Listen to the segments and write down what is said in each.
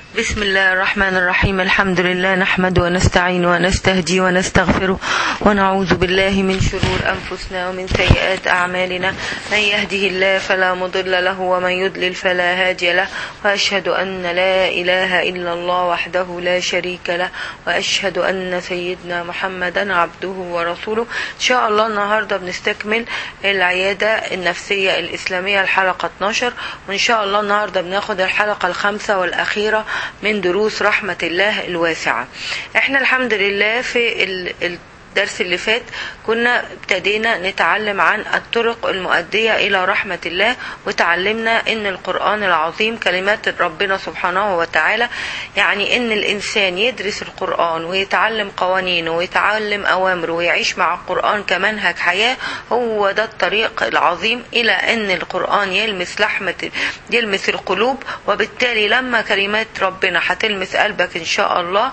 بسم الله الرحمن الرحيم الحمد لله نحمد ونستعين ونستهدي ونستغفره ونعوذ بالله من شرور أنفسنا ومن سيئات أعمالنا من يهده الله فلا مضل له ومن يضلل فلا هادي له وأشهد أن لا إله إلا الله وحده لا شريك له وأشهد أن سيدنا محمدا عبده ورسوله إن شاء الله النهاردة بنستكمل العيادة النفسية الإسلامية الحلقة 12 وإن شاء الله النهاردة بناخد الحلقة الخامسة والأخيرة من دروس رحمة الله الواسعة احنا الحمد لله في ال الدرس اللي فات كنا ابتدينا نتعلم عن الطرق المؤدية إلى رحمة الله وتعلمنا إن القرآن العظيم كلمات ربنا سبحانه وتعالى يعني إن الإنسان يدرس القرآن ويتعلم قوانينه ويتعلم أوامره ويعيش مع القرآن كمنهج حياة هو ده الطريق العظيم إلى إن القرآن يلمس لحمة يلمس القلوب وبالتالي لما كلمات ربنا هتلمس قلبك إن شاء الله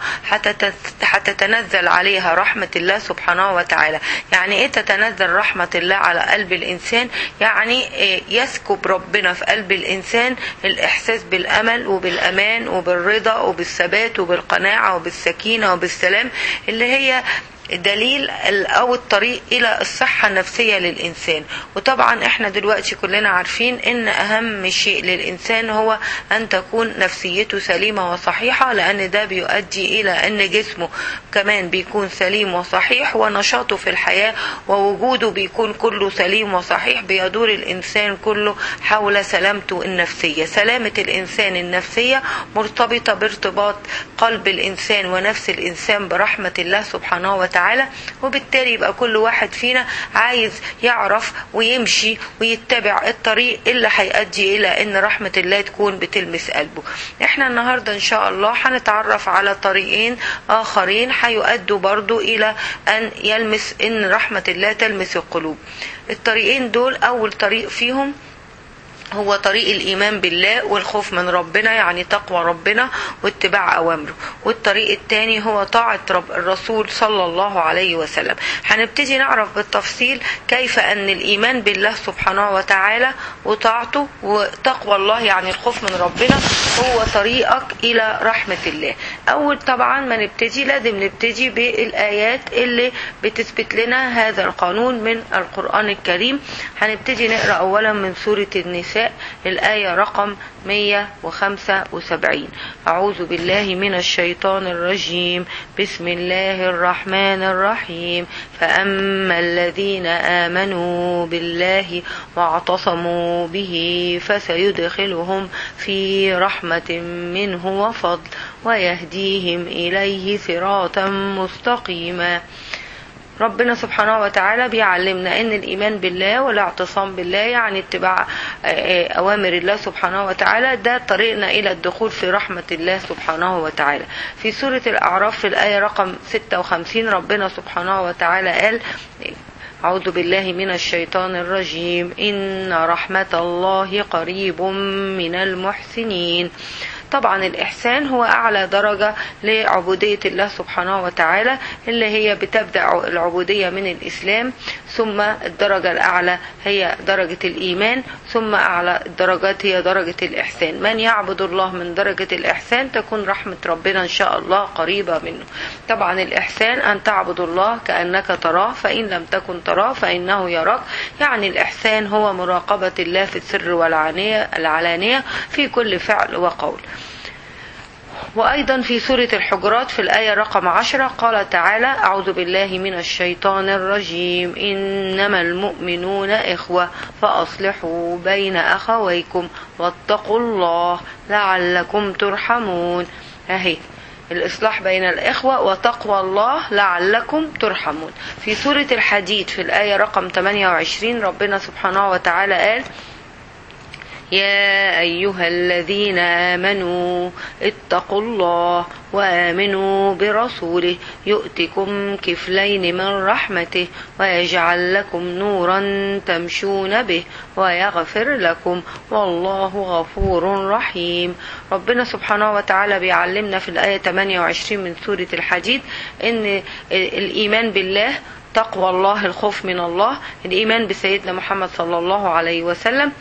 هتتنزل عليها رحمة الله سبحانه وتعالى يعني ايه تتنزل رحمة الله على قلب الانسان يعني إيه يسكب ربنا في قلب الانسان الاحساس بالامل وبالامان وبالرضا وبالثبات وبالقناعة وبالسكينة وبالسلام اللي هي دليل او الطريق الى الصحة النفسية للانسان وطبعا احنا دلوقتي كلنا عارفين ان اهم شيء للانسان هو ان تكون نفسيته سليمة وصحيحة لان ده بيؤدي الى ان جسمه كمان بيكون سليم وصحيح ونشاطه في الحياة ووجوده بيكون كله سليم وصحيح بيدور الانسان كله حول سلامته النفسية سلامة الانسان النفسية مرتبطة بارتباط قلب الانسان ونفس الانسان برحمة الله سبحانه وتعالى وتعالى وبالتالي يبقى كل واحد فينا عايز يعرف ويمشي ويتبع الطريق اللي هيؤدي الى ان رحمة الله تكون بتلمس قلبه احنا النهاردة ان شاء الله هنتعرف على طريقين اخرين هيؤدوا برضو الى ان يلمس ان رحمة الله تلمس القلوب الطريقين دول اول طريق فيهم هو طريق الإيمان بالله والخوف من ربنا يعني تقوى ربنا واتباع أوامره والطريق الثاني هو طاعة رب الرسول صلى الله عليه وسلم هنبتدي نعرف بالتفصيل كيف أن الإيمان بالله سبحانه وتعالى وطاعته وتقوى الله يعني الخوف من ربنا هو طريقك إلى رحمة الله أول طبعا ما نبتدي لازم نبتدي بالآيات اللي بتثبت لنا هذا القانون من القرآن الكريم هنبتدي نقرأ أولا من سورة النساء الآية رقم 175 أعوذ بالله من الشيطان الرجيم بسم الله الرحمن الرحيم فأما الذين آمنوا بالله واعتصموا به فسيدخلهم في رحمة منه وفضل ويهديهم إليه صراطا مستقيما ربنا سبحانه وتعالى بيعلمنا ان الايمان بالله والاعتصام بالله يعني اتباع اوامر الله سبحانه وتعالى ده طريقنا الى الدخول في رحمة الله سبحانه وتعالى في سورة الاعراف في الاية رقم 56 ربنا سبحانه وتعالى قال أعوذ بالله من الشيطان الرجيم إن رحمة الله قريب من المحسنين طبعا الإحسان هو أعلى درجة لعبودية الله سبحانه وتعالى اللي هي بتبدأ العبودية من الإسلام ثم الدرجة الأعلى هي درجة الإيمان ثم أعلى الدرجات هي درجة الإحسان من يعبد الله من درجة الإحسان تكون رحمة ربنا إن شاء الله قريبة منه طبعا الإحسان أن تعبد الله كأنك تراه فإن لم تكن تراه فإنه يراك يعني الإحسان هو مراقبة الله في السر والعلانية العلانية في كل فعل وقول وأيضا في سورة الحجرات في الآية رقم عشرة قال تعالى أعوذ بالله من الشيطان الرجيم إنما المؤمنون إخوة فأصلحوا بين أخويكم واتقوا الله لعلكم ترحمون أهي الإصلاح بين الإخوة وتقوى الله لعلكم ترحمون في سورة الحديد في الآية رقم 28 ربنا سبحانه وتعالى قال يا أيها الذين آمنوا اتقوا الله وآمنوا برسوله يؤتكم كفلين من رحمته ويجعل لكم نورا تمشون به ويغفر لكم والله غفور رحيم ربنا سبحانه وتعالى بيعلمنا في الآية 28 من سورة الحديد ان الإيمان بالله تقوى الله الخوف من الله الإيمان بسيدنا محمد صلى الله عليه وسلم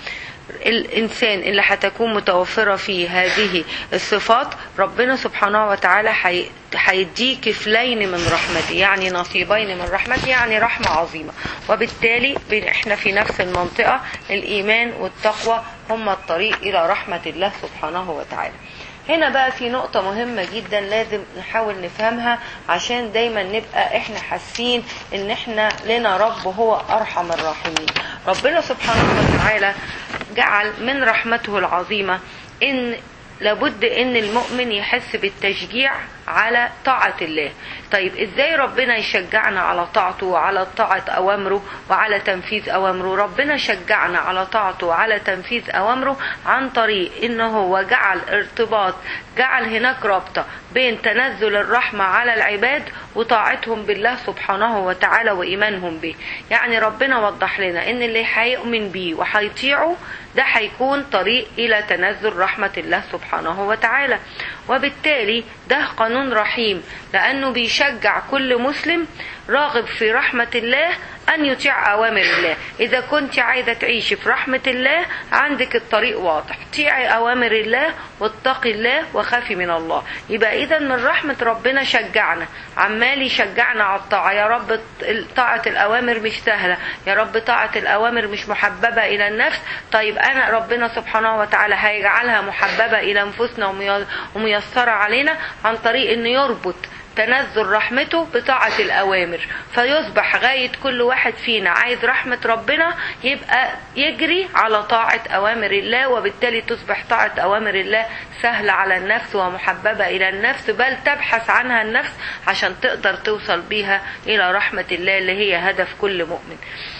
الإنسان اللي هتكون متوفرة فيه هذه الصفات ربنا سبحانه وتعالى حي... هيديه كفلين من رحمته يعني نصيبين من رحمته يعني رحمة عظيمة وبالتالي احنا في نفس المنطقة الإيمان والتقوى هما الطريق إلى رحمة الله سبحانه وتعالى هنا بقى في نقطة مهمة جدا لازم نحاول نفهمها عشان دايما نبقى احنا حاسين ان احنا لنا رب هو ارحم الراحمين ربنا سبحانه وتعالى جعل من رحمته العظيمة ان لابد ان المؤمن يحس بالتشجيع على طاعة الله طيب ازاي ربنا يشجعنا على طاعته وعلى طاعة اوامره وعلى تنفيذ اوامره ربنا شجعنا على طاعته وعلى تنفيذ اوامره عن طريق انه هو جعل ارتباط جعل هناك رابطة بين تنزل الرحمة على العباد وطاعتهم بالله سبحانه وتعالى وايمانهم به يعني ربنا وضح لنا ان اللي هيؤمن بيه وهيطيعه ده هيكون طريق الى تنزل رحمة الله سبحانه وتعالى وبالتالي ده قانون رحيم لانه بيشجع كل مسلم راغب في رحمة الله أن يطيع أوامر الله إذا كنت عايزة تعيشي في رحمة الله عندك الطريق واضح طيعي أوامر الله واتقي الله وخافي من الله يبقى إذا من رحمة ربنا شجعنا عمال يشجعنا على الطاعة يا رب طاعة الأوامر مش سهلة يا رب طاعة الأوامر مش محببة إلى النفس طيب أنا ربنا سبحانه وتعالى هيجعلها محببة إلى أنفسنا وميسرة علينا عن طريق إنه يربط تنزل رحمته بطاعة الأوامر فيصبح غاية كل واحد فينا عايز رحمة ربنا يبقى يجري على طاعة أوامر الله وبالتالي تصبح طاعة أوامر الله سهلة على النفس ومحببة إلى النفس بل تبحث عنها النفس عشان تقدر توصل بيها إلى رحمة الله اللي هي هدف كل مؤمن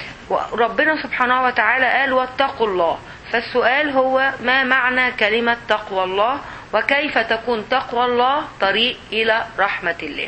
وربنا سبحانه وتعالى قال واتقوا الله فالسؤال هو ما معنى كلمة تقوى الله وكيف تكون تقوى الله طريق إلى رحمة الله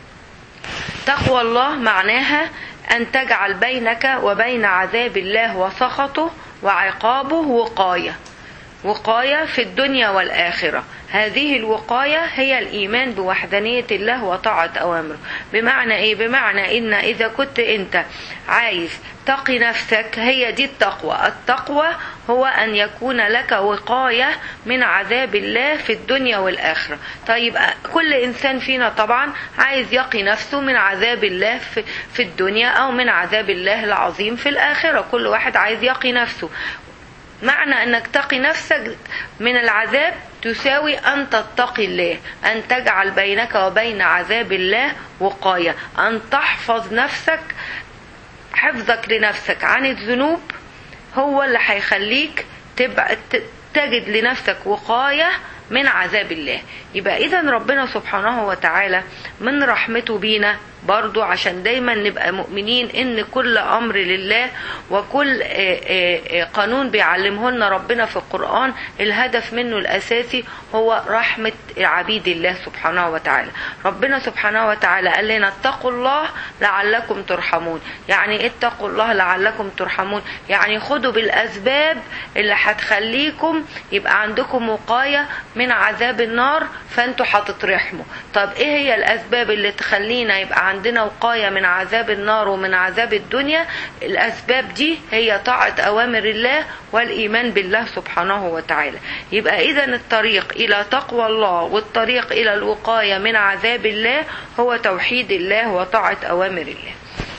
تقوى الله معناها أن تجعل بينك وبين عذاب الله وسخطه وعقابه وقاية وقاية في الدنيا والآخرة هذه الوقاية هي الإيمان بوحدانية الله وطاعة أوامره بمعنى إيه؟ بمعنى إن إذا كنت أنت عايز تقي نفسك هي دي التقوى التقوى هو أن يكون لك وقاية من عذاب الله في الدنيا والآخرة طيب كل إنسان فينا طبعا عايز يقي نفسه من عذاب الله في, في الدنيا أو من عذاب الله العظيم في الآخرة كل واحد عايز يقي نفسه معنى انك تقي نفسك من العذاب تساوي ان تتقي الله ان تجعل بينك وبين عذاب الله وقايه ان تحفظ نفسك حفظك لنفسك عن الذنوب هو اللي هيخليك تبقى تجد لنفسك وقايه من عذاب الله يبقى اذا ربنا سبحانه وتعالى من رحمته بينا برضو عشان دايما نبقى مؤمنين ان كل امر لله وكل قانون بيعلمه لنا ربنا في القرآن الهدف منه الاساسي هو رحمة عبيد الله سبحانه وتعالى ربنا سبحانه وتعالى قال لنا اتقوا الله لعلكم ترحمون يعني اتقوا الله لعلكم ترحمون يعني خدوا بالاسباب اللي هتخليكم يبقى عندكم وقاية من عذاب النار فانتوا هتترحموا طب ايه هي الاسباب اللي تخلينا يبقى عندنا وقاية من عذاب النار ومن عذاب الدنيا الأسباب دي هي طاعة أوامر الله والإيمان بالله سبحانه وتعالى يبقى إذا الطريق إلى تقوى الله والطريق إلى الوقاية من عذاب الله هو توحيد الله وطاعة أوامر الله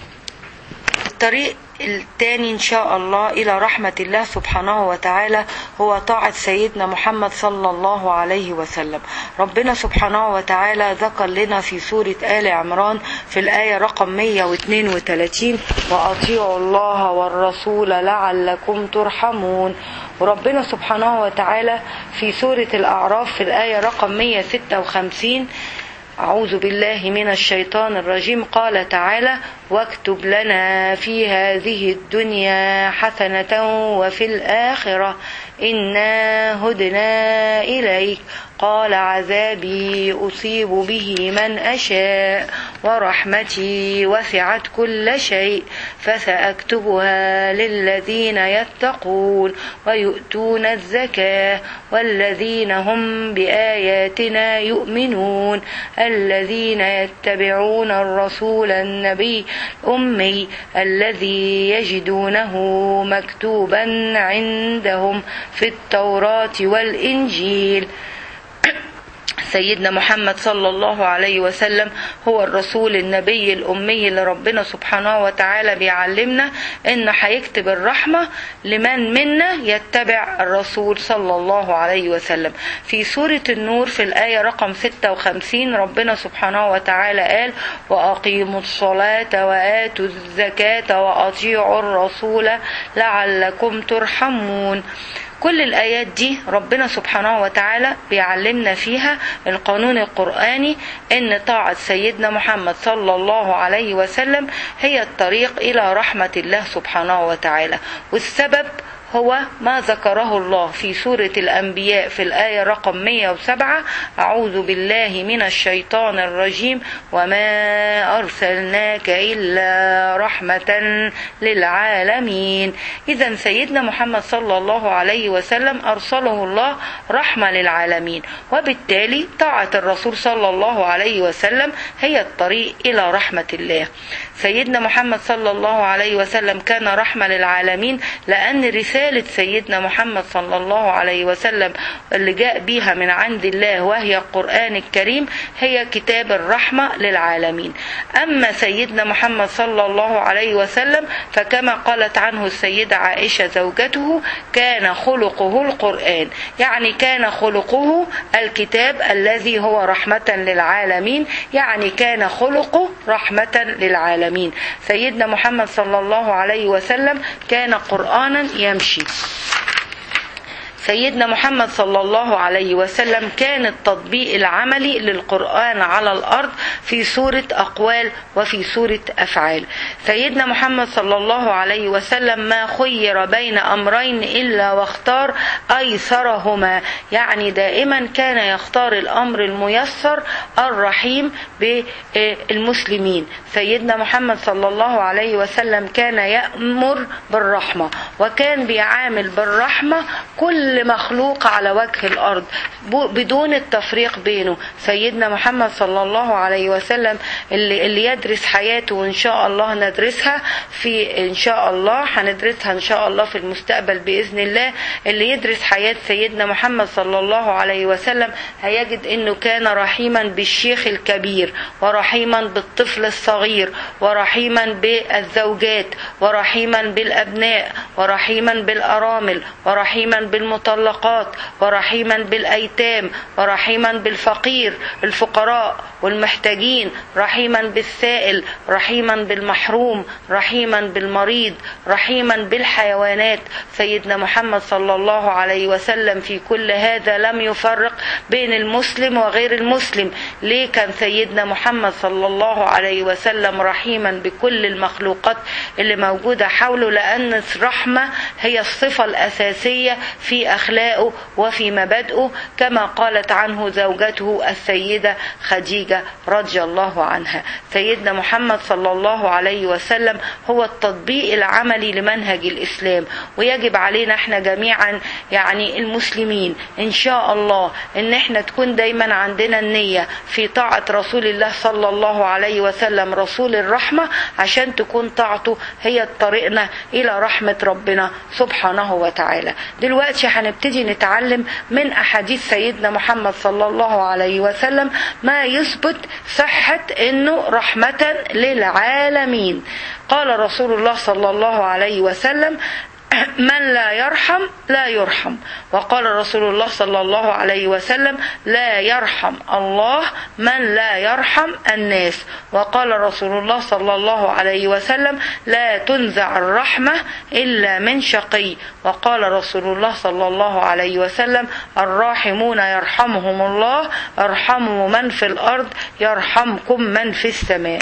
الطريق الثاني إن شاء الله إلى رحمة الله سبحانه وتعالى هو طاعة سيدنا محمد صلى الله عليه وسلم ربنا سبحانه وتعالى ذكر لنا في سورة آل عمران في الآية رقم 132 وأطيعوا الله والرسول لعلكم ترحمون وربنا سبحانه وتعالى في سورة الأعراف في الآية رقم 156 أعوذ بالله من الشيطان الرجيم قال تعالى واكتب لنا في هذه الدنيا حسنة وفي الآخرة إنا هدنا إليك قال عذابي أصيب به من أشاء ورحمتي وسعت كل شيء فسأكتبها للذين يتقون ويؤتون الزكاة والذين هم بآياتنا يؤمنون الذين يتبعون الرسول النبي الأمي الذي يجدونه مكتوبا عندهم في التوراة والإنجيل سيدنا محمد صلى الله عليه وسلم هو الرسول النبي الأمي اللي ربنا سبحانه وتعالى بيعلمنا إنه هيكتب الرحمة لمن منا يتبع الرسول صلى الله عليه وسلم في سورة النور في الآية رقم 56 ربنا سبحانه وتعالى قال وأقيموا الصلاة وآتوا الزكاة وأطيعوا الرسول لعلكم ترحمون كل الآيات دي ربنا سبحانه وتعالى بيعلمنا فيها القانون القرآني إن طاعة سيدنا محمد صلى الله عليه وسلم هي الطريق إلى رحمة الله سبحانه وتعالى والسبب هو ما ذكره الله في سورة الأنبياء في الآية رقم 107 أعوذ بالله من الشيطان الرجيم وما أرسلناك إلا رحمة للعالمين إذا سيدنا محمد صلى الله عليه وسلم أرسله الله رحمة للعالمين وبالتالي طاعة الرسول صلى الله عليه وسلم هي الطريق إلى رحمة الله سيدنا محمد صلى الله عليه وسلم كان رحمة للعالمين لأن رسالة سيدنا محمد صلى الله عليه وسلم اللي جاء بيها من عند الله وهي القرآن الكريم هي كتاب الرحمة للعالمين أما سيدنا محمد صلى الله عليه وسلم فكما قالت عنه السيدة عائشة زوجته كان خلقه القرآن يعني كان خلقه الكتاب الذي هو رحمة للعالمين يعني كان خلقه رحمة للعالمين سيدنا محمد صلى الله عليه وسلم كان قرآنا يمشي سيدنا محمد صلى الله عليه وسلم كان التطبيق العملي للقرآن على الأرض في سورة أقوال وفي سورة أفعال سيدنا محمد صلى الله عليه وسلم ما خير بين أمرين إلا واختار أيسرهما يعني دائما كان يختار الأمر الميسر الرحيم بالمسلمين سيدنا محمد صلى الله عليه وسلم كان يأمر بالرحمة وكان بيعامل بالرحمة كل كل مخلوق على وجه الأرض بدون التفريق بينه سيدنا محمد صلى الله عليه وسلم اللي, اللي يدرس حياته وإن شاء الله ندرسها في إن شاء الله هندرسها إن شاء الله في المستقبل بإذن الله اللي يدرس حياة سيدنا محمد صلى الله عليه وسلم هيجد أنه كان رحيما بالشيخ الكبير ورحيما بالطفل الصغير ورحيما بالزوجات ورحيما بالأبناء ورحيما بالأرامل ورحيما بالمطلقات المطلقات ورحيما بالأيتام ورحيما بالفقير الفقراء والمحتاجين رحيما بالسائل رحيما بالمحروم رحيما بالمريض رحيما بالحيوانات سيدنا محمد صلى الله عليه وسلم في كل هذا لم يفرق بين المسلم وغير المسلم ليه كان سيدنا محمد صلى الله عليه وسلم رحيما بكل المخلوقات اللي موجودة حوله لأن الرحمة هي الصفة الأساسية في أخلاقه وفي مبادئه كما قالت عنه زوجته السيدة خديجة رضي الله عنها سيدنا محمد صلى الله عليه وسلم هو التطبيق العملي لمنهج الإسلام ويجب علينا احنا جميعا يعني المسلمين إن شاء الله إن احنا تكون دايما عندنا النية في طاعة رسول الله صلى الله عليه وسلم رسول الرحمة عشان تكون طاعته هي طريقنا إلى رحمة ربنا سبحانه وتعالى دلوقتي هنبتدي نتعلم من أحاديث سيدنا محمد صلى الله عليه وسلم ما يثبت صحة أنه رحمة للعالمين قال رسول الله صلى الله عليه وسلم من لا يرحم لا يرحم وقال رسول الله صلى الله عليه وسلم لا يرحم الله من لا يرحم الناس وقال رسول الله صلى الله عليه وسلم لا تنزع الرحمة إلا من شقي وقال رسول الله صلى الله عليه وسلم الراحمون يرحمهم الله ارحموا من في الأرض يرحمكم من في السماء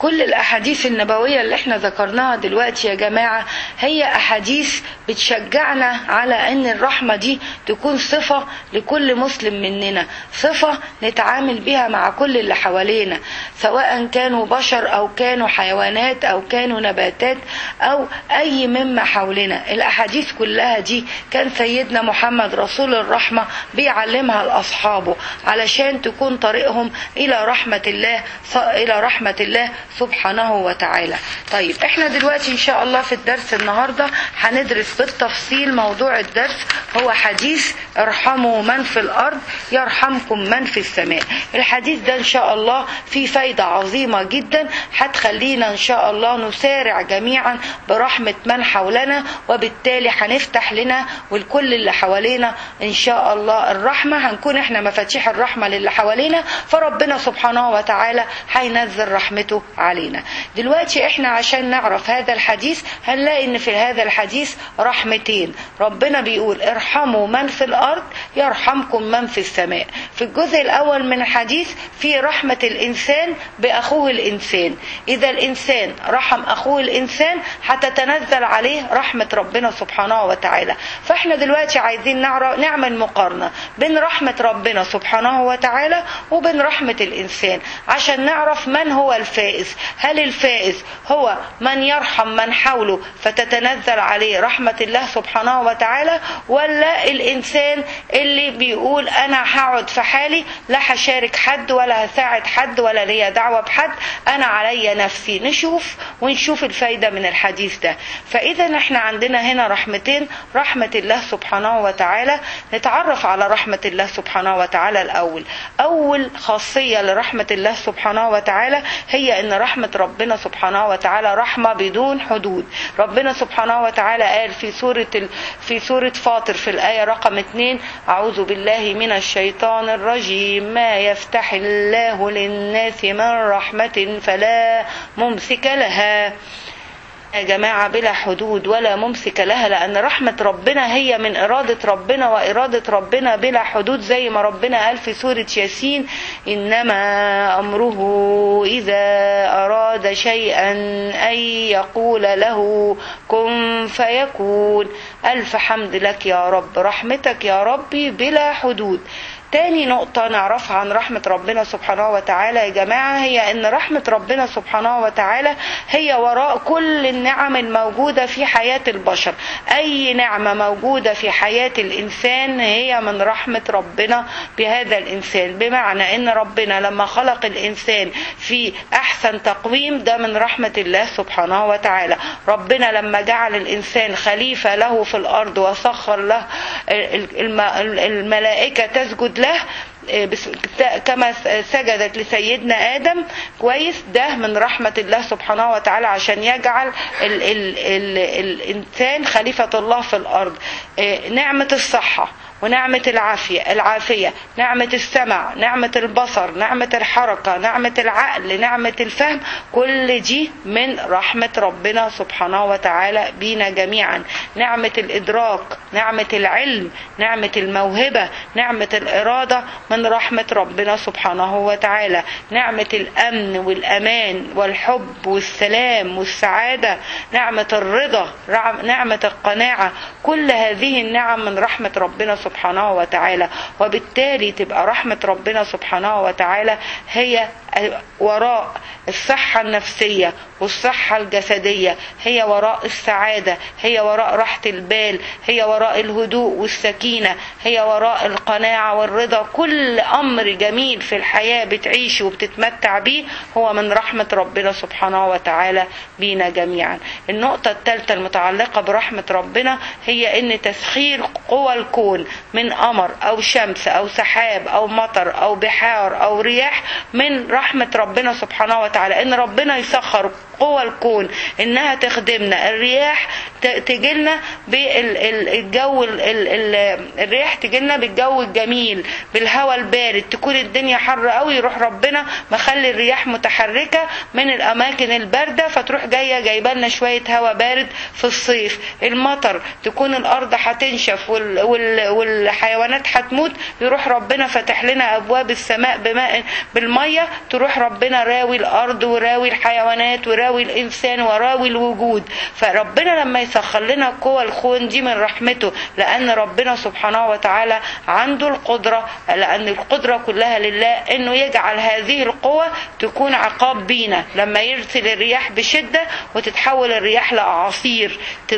كل الأحاديث النبوية اللي احنا ذكرناها دلوقتي يا جماعة هي أحاديث بتشجعنا على أن الرحمة دي تكون صفة لكل مسلم مننا صفة نتعامل بها مع كل اللي حوالينا سواء كانوا بشر أو كانوا حيوانات أو كانوا نباتات أو أي مما حولنا الأحاديث كلها دي كان سيدنا محمد رسول الرحمة بيعلمها لأصحابه علشان تكون طريقهم إلى رحمة الله إلى رحمة الله سبحانه وتعالى طيب احنا دلوقتي ان شاء الله في الدرس النهاردة هندرس بالتفصيل موضوع الدرس هو حديث ارحموا من في الارض يرحمكم من في السماء الحديث ده ان شاء الله فيه فايدة عظيمة جدا هتخلينا ان شاء الله نسارع جميعا برحمة من حولنا وبالتالي هنفتح لنا والكل اللي حوالينا ان شاء الله الرحمة هنكون احنا مفاتيح الرحمة للي حوالينا فربنا سبحانه وتعالى هينزل رحمته علينا دلوقتي احنا عشان نعرف هذا الحديث هنلاقي ان في هذا الحديث رحمتين ربنا بيقول ارحموا من في الارض يرحمكم من في السماء في الجزء الاول من الحديث في رحمة الانسان باخوه الانسان اذا الانسان رحم اخوه الانسان هتتنزل عليه رحمة ربنا سبحانه وتعالى فاحنا دلوقتي عايزين نعرف نعمل مقارنة بين رحمة ربنا سبحانه وتعالى وبين رحمة الانسان عشان نعرف من هو الفائز هل الفائز هو من يرحم من حوله فتتنزل عليه رحمة الله سبحانه وتعالى ولا الإنسان اللي بيقول أنا هقعد في حالي لا هشارك حد ولا هساعد حد ولا ليا دعوة بحد أنا عليا نفسي نشوف ونشوف الفايدة من الحديث ده فإذا احنا عندنا هنا رحمتين رحمة الله سبحانه وتعالى نتعرف على رحمة الله سبحانه وتعالى الأول أول خاصية لرحمة الله سبحانه وتعالى هي ان رحمة ربنا سبحانه وتعالى رحمة بدون حدود ربنا سبحانه وتعالى قال في سورة ال... في سورة فاطر في الآية رقم 2 أعوذ بالله من الشيطان الرجيم ما يفتح الله للناس من رحمة فلا ممسك لها يا جماعة بلا حدود ولا ممسك لها لأن رحمة ربنا هي من إرادة ربنا وإرادة ربنا بلا حدود زي ما ربنا قال في سورة ياسين إنما أمره إذا أراد شيئا أن يقول له كن فيكون ألف حمد لك يا رب رحمتك يا ربي بلا حدود تاني نقطة نعرفها عن رحمة ربنا سبحانه وتعالى يا جماعة هي ان رحمة ربنا سبحانه وتعالى هي وراء كل النعم الموجودة في حياة البشر اي نعمة موجودة في حياة الانسان هي من رحمة ربنا بهذا الانسان بمعنى ان ربنا لما خلق الانسان في احسن تقويم ده من رحمة الله سبحانه وتعالى ربنا لما جعل الانسان خليفة له في الارض وسخر له الملائكة تسجد له كما سجدت لسيدنا آدم كويس ده من رحمة الله سبحانه وتعالى عشان يجعل ال ال ال الإنسان خليفة الله في الأرض نعمة الصحة ونعمة العافية العافية نعمة السمع نعمة البصر نعمة الحركة نعمة العقل نعمة الفهم كل دي من رحمة ربنا سبحانه وتعالى بينا جميعا نعمة الإدراك نعمة العلم نعمة الموهبة نعمة الإرادة من رحمة ربنا سبحانه وتعالى نعمة الأمن والأمان والحب والسلام والسعادة نعمة الرضا نعمة القناعة كل هذه النعم من رحمة ربنا سبحانه سبحانه وتعالى وبالتالي تبقى رحمة ربنا سبحانه وتعالى هي وراء الصحة النفسية والصحة الجسدية هي وراء السعادة هي وراء راحة البال هي وراء الهدوء والسكينة هي وراء القناعة والرضا كل أمر جميل في الحياة بتعيشه وبتتمتع بيه هو من رحمة ربنا سبحانه وتعالى بينا جميعا النقطة الثالثة المتعلقة برحمة ربنا هي ان تسخير قوى الكون من قمر او شمس او سحاب او مطر او بحار او رياح من رحمة ربنا سبحانه وتعالى ان ربنا يسخر قوى الكون انها تخدمنا الرياح تجيلنا بالجو الرياح تجيلنا بالجو الجميل بالهواء البارد تكون الدنيا حر قوي يروح ربنا مخلي الرياح متحركه من الاماكن البارده فتروح جايه جايبه لنا شويه هواء بارد في الصيف المطر تكون الارض هتنشف وال... وال... والحيوانات هتموت يروح ربنا فاتح لنا ابواب السماء بماء بالميه تروح ربنا راوي الارض وراوي الحيوانات وراوي الانسان وراوي الوجود فربنا لما يسخر لنا قوى الكون دي من رحمته لان ربنا سبحانه وتعالى عنده القدره لان القدره كلها لله انه يجعل هذه القوى تكون عقاب بينا لما يرسل الرياح بشده وتتحول الرياح لاعاصير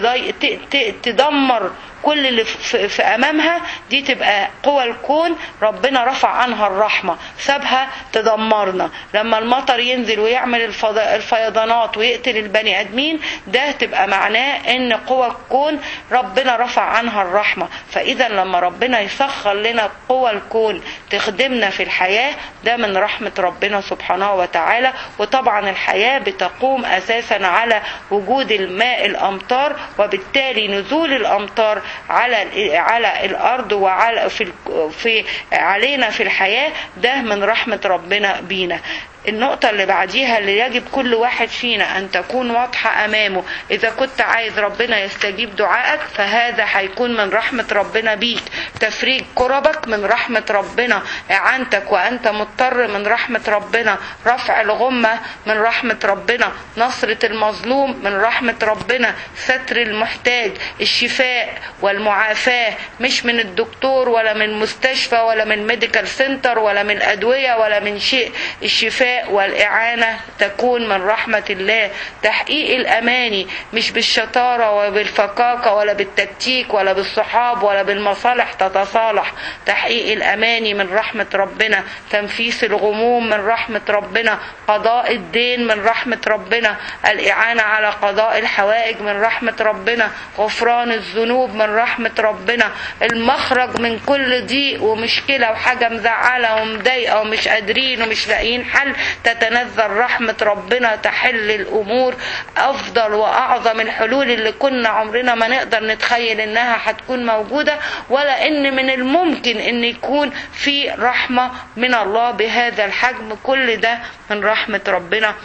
تدمر كل اللي في امامها دي تبقى قوى الكون ربنا رفع عنها الرحمه سابها تدمرنا لما المطر ينزل ويعمل الفيضانات ويقتل البني ادمين ده تبقى معناه ان قوى الكون ربنا رفع عنها الرحمه فاذا لما ربنا يسخر لنا قوى الكون تخدمنا في الحياه ده من رحمه ربنا سبحانه وتعالى وطبعا الحياه بتقوم اساسا على وجود الماء الامطار وبالتالي نزول الامطار على على الارض وعلى في في علينا في الحياه ده من رحمه ربنا بينا النقطة اللي بعديها اللي يجب كل واحد فينا أن تكون واضحة أمامه إذا كنت عايز ربنا يستجيب دعائك فهذا هيكون من رحمة ربنا بيك تفريج كربك من رحمة ربنا إعانتك وأنت مضطر من رحمة ربنا رفع الغمة من رحمة ربنا نصرة المظلوم من رحمة ربنا ستر المحتاج الشفاء والمعافاة مش من الدكتور ولا من مستشفى ولا من ميديكال سنتر ولا من أدوية ولا من شيء الشفاء والإعانة تكون من رحمة الله تحقيق الأماني مش بالشطارة وبالفكاكة ولا بالتكتيك ولا بالصحاب ولا بالمصالح تتصالح تحقيق الأماني من رحمة ربنا تنفيس الغموم من رحمة ربنا قضاء الدين من رحمة ربنا الإعانة على قضاء الحوائج من رحمة ربنا غفران الذنوب من رحمة ربنا المخرج من كل ضيق ومشكلة وحاجة مزعلة ومضايقة ومش قادرين ومش لاقيين حل تتنزل رحمة ربنا تحل الأمور أفضل وأعظم الحلول اللي كنا عمرنا ما نقدر نتخيل إنها هتكون موجودة ولا إن من الممكن إن يكون في رحمة من الله بهذا الحجم كل ده من رحمة ربنا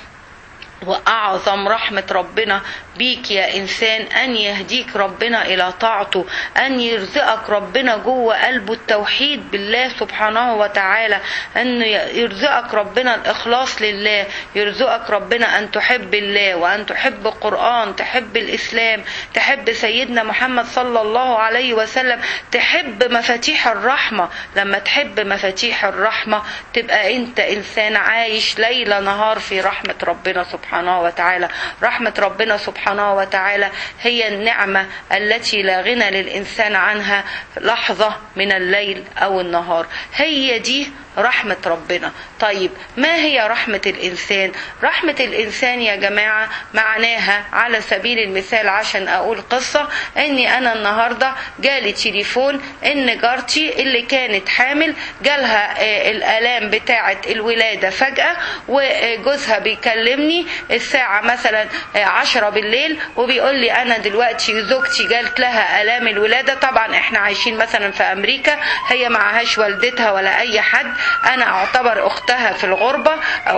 وأعظم رحمة ربنا بيك يا إنسان أن يهديك ربنا إلى طاعته أن يرزقك ربنا جوه قلبه التوحيد بالله سبحانه وتعالى أن يرزقك ربنا الإخلاص لله يرزقك ربنا أن تحب الله وأن تحب القرآن تحب الإسلام تحب سيدنا محمد صلى الله عليه وسلم تحب مفاتيح الرحمة لما تحب مفاتيح الرحمة تبقى أنت إنسان عايش ليل نهار في رحمة ربنا سبحانه وتعالى رحمة ربنا سبحانه وتعالى هي النعمة التي لا غنى للإنسان عنها لحظة من الليل أو النهار هي دي رحمة ربنا طيب ما هي رحمة الإنسان رحمة الإنسان يا جماعة معناها على سبيل المثال عشان أقول قصة أني أنا النهاردة جالي تليفون أن جارتي اللي كانت حامل جالها الآلام بتاعة الولادة فجأة وجوزها بيكلمني الساعة مثلا عشرة بالليل وبيقول لي أنا دلوقتي زوجتي جالت لها آلام الولادة طبعا احنا عايشين مثلا في أمريكا هي معهاش والدتها ولا أي حد انا اعتبر اختها في الغربة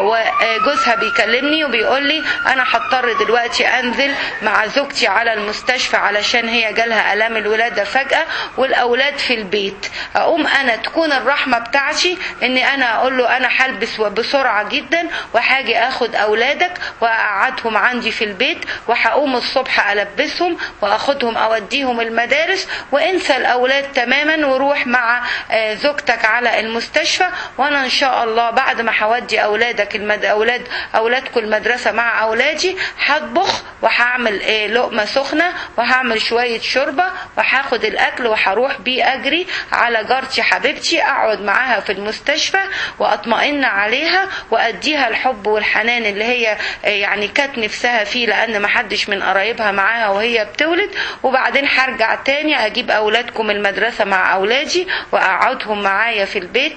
وجوزها بيكلمني وبيقول لي انا هضطر دلوقتي انزل مع زوجتي على المستشفى علشان هي جالها الام الولادة فجأة والاولاد في البيت اقوم انا تكون الرحمة بتاعتي اني انا اقول له انا هلبس بسرعة جدا وهاجي اخد اولادك واقعدهم عندي في البيت وهقوم الصبح البسهم واخدهم اوديهم المدارس وانسى الاولاد تماما وروح مع زوجتك على المستشفى وانا ان شاء الله بعد ما هودي اولادك المد... اولاد اولادكم المدرسه مع اولادي هطبخ وهعمل إيه لقمه سخنه وهعمل شويه شوربه وهاخد الاكل وهروح بيه اجري على جارتي حبيبتي اقعد معاها في المستشفى واطمئن عليها واديها الحب والحنان اللي هي يعني كانت نفسها فيه لان ما حدش من قرايبها معاها وهي بتولد وبعدين هرجع تاني اجيب اولادكم المدرسه مع اولادي واقعدهم معايا في البيت و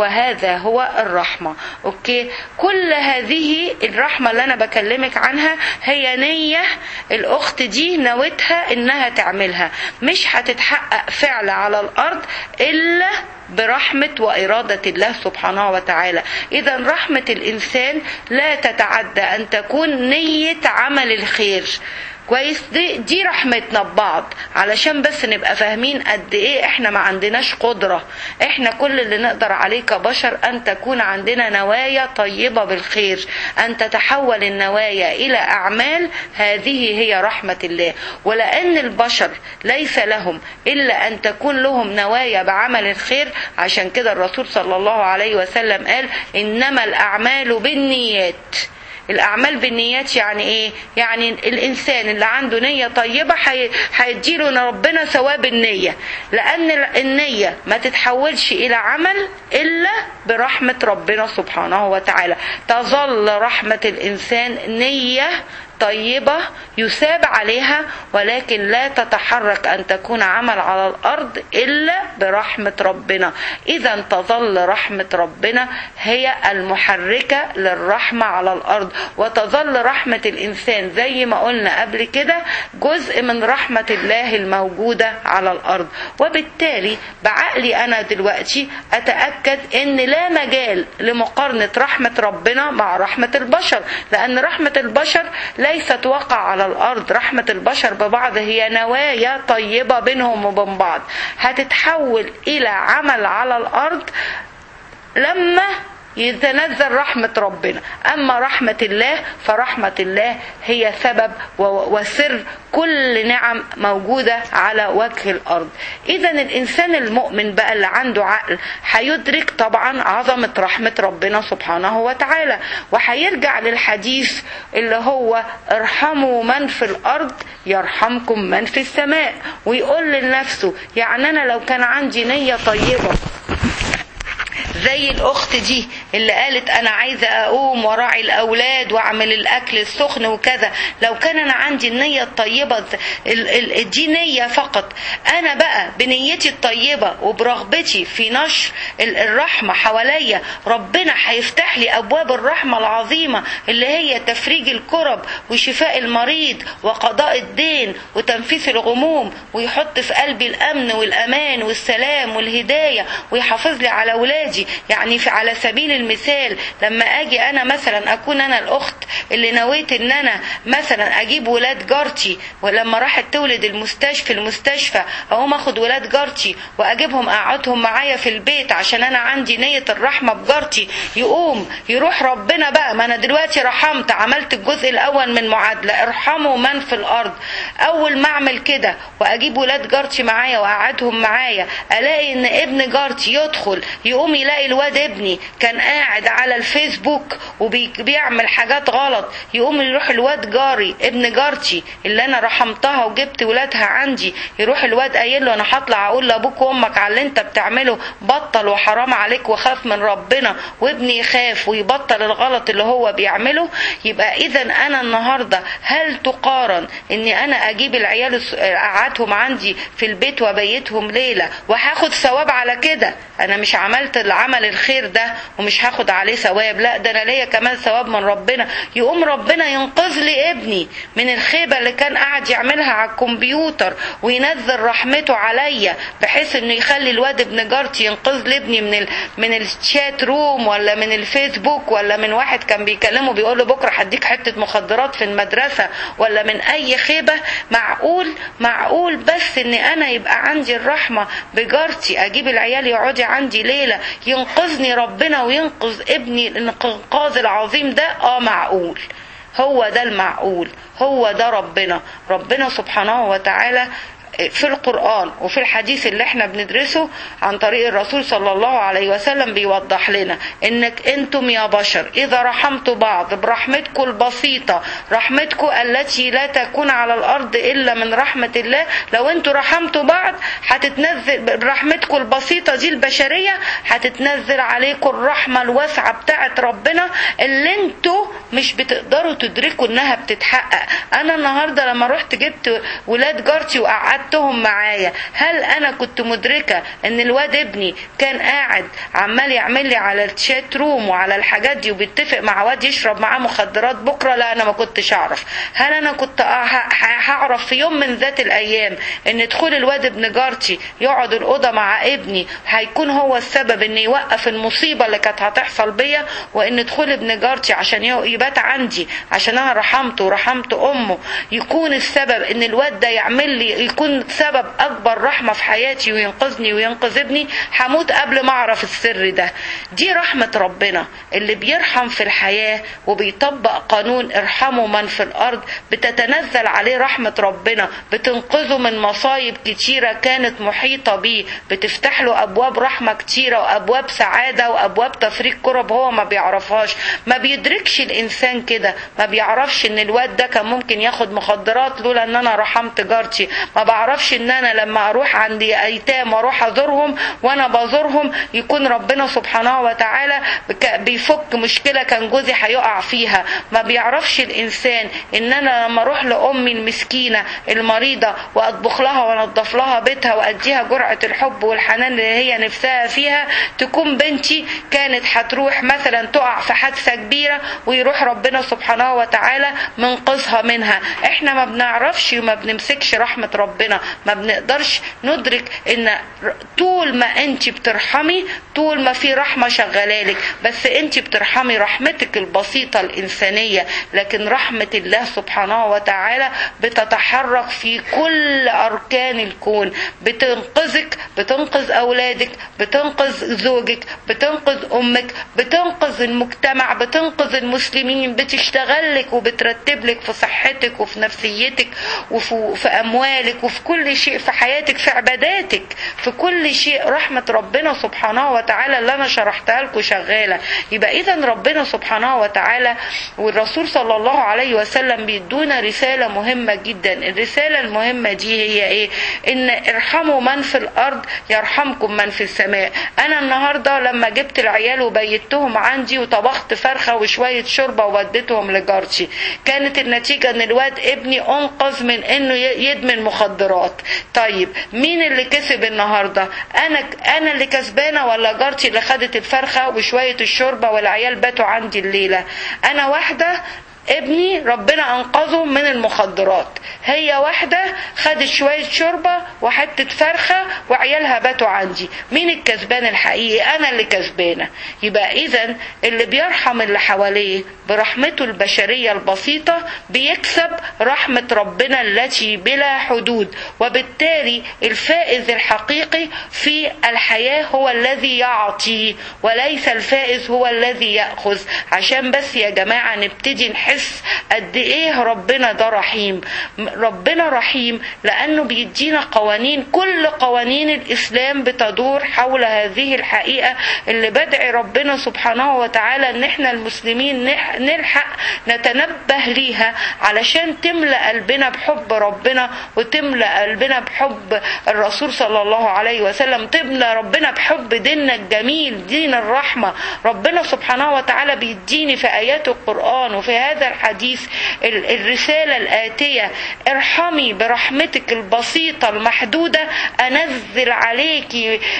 وهذا هو الرحمة أوكي كل هذه الرحمة اللي أنا بكلمك عنها هي نية الأخت دي نوتها إنها تعملها مش هتتحقق فعل على الأرض إلا برحمة وإرادة الله سبحانه وتعالى إذا رحمة الإنسان لا تتعدى أن تكون نية عمل الخير كويس دي, دي رحمتنا ببعض علشان بس نبقى فاهمين قد ايه احنا ما عندناش قدرة احنا كل اللي نقدر عليه كبشر ان تكون عندنا نوايا طيبة بالخير ان تتحول النوايا الى اعمال هذه هي رحمة الله ولان البشر ليس لهم الا ان تكون لهم نوايا بعمل الخير عشان كده الرسول صلى الله عليه وسلم قال انما الاعمال بالنيات الاعمال بالنيات يعني ايه يعني الانسان اللي عنده نيه طيبه هيديله ربنا ثواب النيه لان النيه ما تتحولش الى عمل الا برحمه ربنا سبحانه وتعالى تظل رحمه الانسان نيه طيبة يثاب عليها ولكن لا تتحرك أن تكون عمل على الأرض إلا برحمة ربنا إذا تظل رحمة ربنا هي المحركة للرحمة على الأرض وتظل رحمة الإنسان زي ما قلنا قبل كده جزء من رحمة الله الموجودة على الأرض وبالتالي بعقلي أنا دلوقتي أتأكد أن لا مجال لمقارنة رحمة ربنا مع رحمة البشر لأن رحمة البشر ليست وقع على الأرض رحمة البشر ببعض هي نوايا طيبة بينهم وبين بعض هتتحول إلى عمل على الأرض لما يتنزل رحمة ربنا أما رحمة الله فرحمة الله هي سبب وسر كل نعم موجودة على وجه الأرض إذا الإنسان المؤمن بقى اللي عنده عقل هيدرك طبعا عظمة رحمة ربنا سبحانه وتعالى وهيرجع للحديث اللي هو ارحموا من في الأرض يرحمكم من في السماء ويقول لنفسه يعني أنا لو كان عندي نية طيبة زي الاخت دي اللي قالت انا عايزه اقوم وراعي الاولاد واعمل الاكل السخن وكذا لو كان انا عندي النيه الطيبه دي نيه فقط انا بقى بنيتي الطيبه وبرغبتي في نشر الرحمه حواليا ربنا هيفتح لي ابواب الرحمه العظيمه اللي هي تفريج الكرب وشفاء المريض وقضاء الدين وتنفيس الغموم ويحط في قلبي الامن والامان والسلام والهدايه ويحافظ لي على اولادي يعني في على سبيل المثال لما اجي انا مثلا اكون انا الاخت اللي نويت ان انا مثلا اجيب ولاد جارتي ولما راحت تولد المستشفى المستشفى اقوم اخد ولاد جارتي واجيبهم اقعدهم معايا في البيت عشان انا عندي نيه الرحمه بجارتي يقوم يروح ربنا بقى ما انا دلوقتي رحمت عملت الجزء الاول من معادله ارحموا من في الارض اول ما اعمل كده واجيب ولاد جارتي معايا واقعدهم معايا الاقي ان ابن جارتي يدخل يقوم يلاقي الواد ابني كان قاعد على الفيسبوك وبيعمل حاجات غلط يقوم يروح الواد جاري ابن جارتي اللي انا رحمتها وجبت ولادها عندي يروح الواد قايل له انا هطلع اقول لابوك وامك على اللي انت بتعمله بطل وحرام عليك وخاف من ربنا وابني يخاف ويبطل الغلط اللي هو بيعمله يبقى اذا انا النهارده هل تقارن اني انا اجيب العيال اقعدهم عندي في البيت وابيتهم ليله وهاخد ثواب على كده انا مش عملت العمل الخير ده ومش هاخد عليه ثواب لا ده انا ليا كمان ثواب من ربنا يقوم ربنا ينقذ لي ابني من الخيبه اللي كان قاعد يعملها على الكمبيوتر وينزل رحمته عليا بحيث انه يخلي الواد ابن جارتي ينقذ لي ابني من ال... من الشات روم ولا من الفيسبوك ولا من واحد كان بيكلمه بيقول له بكره هديك حته مخدرات في المدرسه ولا من اي خيبه معقول معقول بس ان انا يبقى عندي الرحمه بجارتي اجيب العيال يقعدوا عندي ليله ينقذني ربنا وينقذ ابني الانقاذ العظيم ده اه معقول هو ده المعقول هو ده ربنا ربنا سبحانه وتعالى في القرآن وفي الحديث اللي احنا بندرسه عن طريق الرسول صلى الله عليه وسلم بيوضح لنا انك انتم يا بشر اذا رحمتوا بعض برحمتكم البسيطة رحمتكم التي لا تكون على الارض الا من رحمة الله لو انتوا رحمتوا بعض هتتنزل برحمتكم البسيطة دي البشرية هتتنزل عليكم الرحمة الواسعة بتاعت ربنا اللي انتوا مش بتقدروا تدركوا انها بتتحقق انا النهاردة لما رحت جبت ولاد جارتي وقعدت وقعدتهم معايا هل انا كنت مدركه ان الواد ابني كان قاعد عمال يعمل لي على الشات روم وعلى الحاجات دي وبيتفق مع واد يشرب معاه مخدرات بكره لا انا ما كنتش اعرف هل انا كنت هعرف في يوم من ذات الايام ان دخول الواد ابن جارتي يقعد الاوضه مع ابني هيكون هو السبب ان يوقف المصيبه اللي كانت هتحصل بيا وان دخول ابن جارتي عشان يبات عندي عشان انا رحمته ورحمت امه يكون السبب ان الواد ده يعمل لي يكون سبب اكبر رحمه في حياتي وينقذني وينقذ ابني هموت قبل ما اعرف السر ده دي رحمه ربنا اللي بيرحم في الحياه وبيطبق قانون ارحموا من في الارض بتتنزل عليه رحمه ربنا بتنقذه من مصايب كتيره كانت محيطه بيه بتفتح له ابواب رحمه كتيره وابواب سعاده وابواب تفريج كرب هو ما بيعرفهاش ما بيدركش الانسان كده ما بيعرفش ان الواد ده كان ممكن ياخد مخدرات لولا ان انا رحمت جارتي ما بعرفش ان انا لما اروح عند ايتام واروح ازورهم وانا بزورهم يكون ربنا سبحانه وتعالى بيفك مشكله كان جوزي هيقع فيها ما بيعرفش الانسان ان انا لما اروح لامي المسكينه المريضه واطبخ لها وانضف لها بيتها واديها جرعه الحب والحنان اللي هي نفسها فيها تكون بنتي كانت هتروح مثلا تقع في حادثه كبيره ويروح ربنا سبحانه وتعالى منقذها منها احنا ما بنعرفش وما بنمسكش رحمه ربنا ما بنقدرش ندرك ان طول ما انت بترحمي طول ما في رحمه شغالالك بس انت بترحمي رحمتك البسيطه الانسانيه لكن رحمه الله سبحانه وتعالى بتتحرك في كل اركان الكون بتنقذك بتنقذ اولادك بتنقذ زوجك بتنقذ امك بتنقذ المجتمع بتنقذ المسلمين بتشتغلك وبترتب لك في صحتك وفي نفسيتك وفي في اموالك وفي كل شيء في حياتك في عباداتك في كل شيء رحمه ربنا سبحانه وتعالى اللي انا شرحتها لكم شغاله يبقى اذا ربنا سبحانه وتعالى والرسول صلى الله عليه وسلم بيدونا رساله مهمه جدا الرساله المهمه دي هي ايه ان ارحموا من في الارض يرحمكم من في السماء انا النهارده لما جبت العيال وبيتهم عندي وطبخت فرخه وشويه شوربه ووديتهم لجارتي كانت النتيجه ان الواد ابني انقذ من انه يدمن مخدرات طيب مين اللي كسب النهارده انا انا اللي كسبانه ولا جارتي اللي خدت الفرخه وشويه الشوربه والعيال باتوا عندي الليله انا واحده ابني ربنا انقذه من المخدرات هي واحدة خدت شوية شوربة وحتة فرخة وعيالها باتوا عندي مين الكسبان الحقيقي انا اللي كسبانة يبقى اذا اللي بيرحم اللي حواليه برحمته البشرية البسيطة بيكسب رحمة ربنا التي بلا حدود وبالتالي الفائز الحقيقي في الحياة هو الذي يعطي وليس الفائز هو الذي يأخذ عشان بس يا جماعة نبتدي نحس نحس قد ايه ربنا ده رحيم ربنا رحيم لانه بيدينا قوانين كل قوانين الاسلام بتدور حول هذه الحقيقه اللي بدعي ربنا سبحانه وتعالى ان احنا المسلمين نلحق نتنبه ليها علشان تملا قلبنا بحب ربنا وتملا قلبنا بحب الرسول صلى الله عليه وسلم تملا ربنا بحب ديننا الجميل دين الرحمه ربنا سبحانه وتعالى بيديني في ايات القران وفي هذا الحديث الرسالة الآتية ارحمي برحمتك البسيطة المحدودة أنزل عليك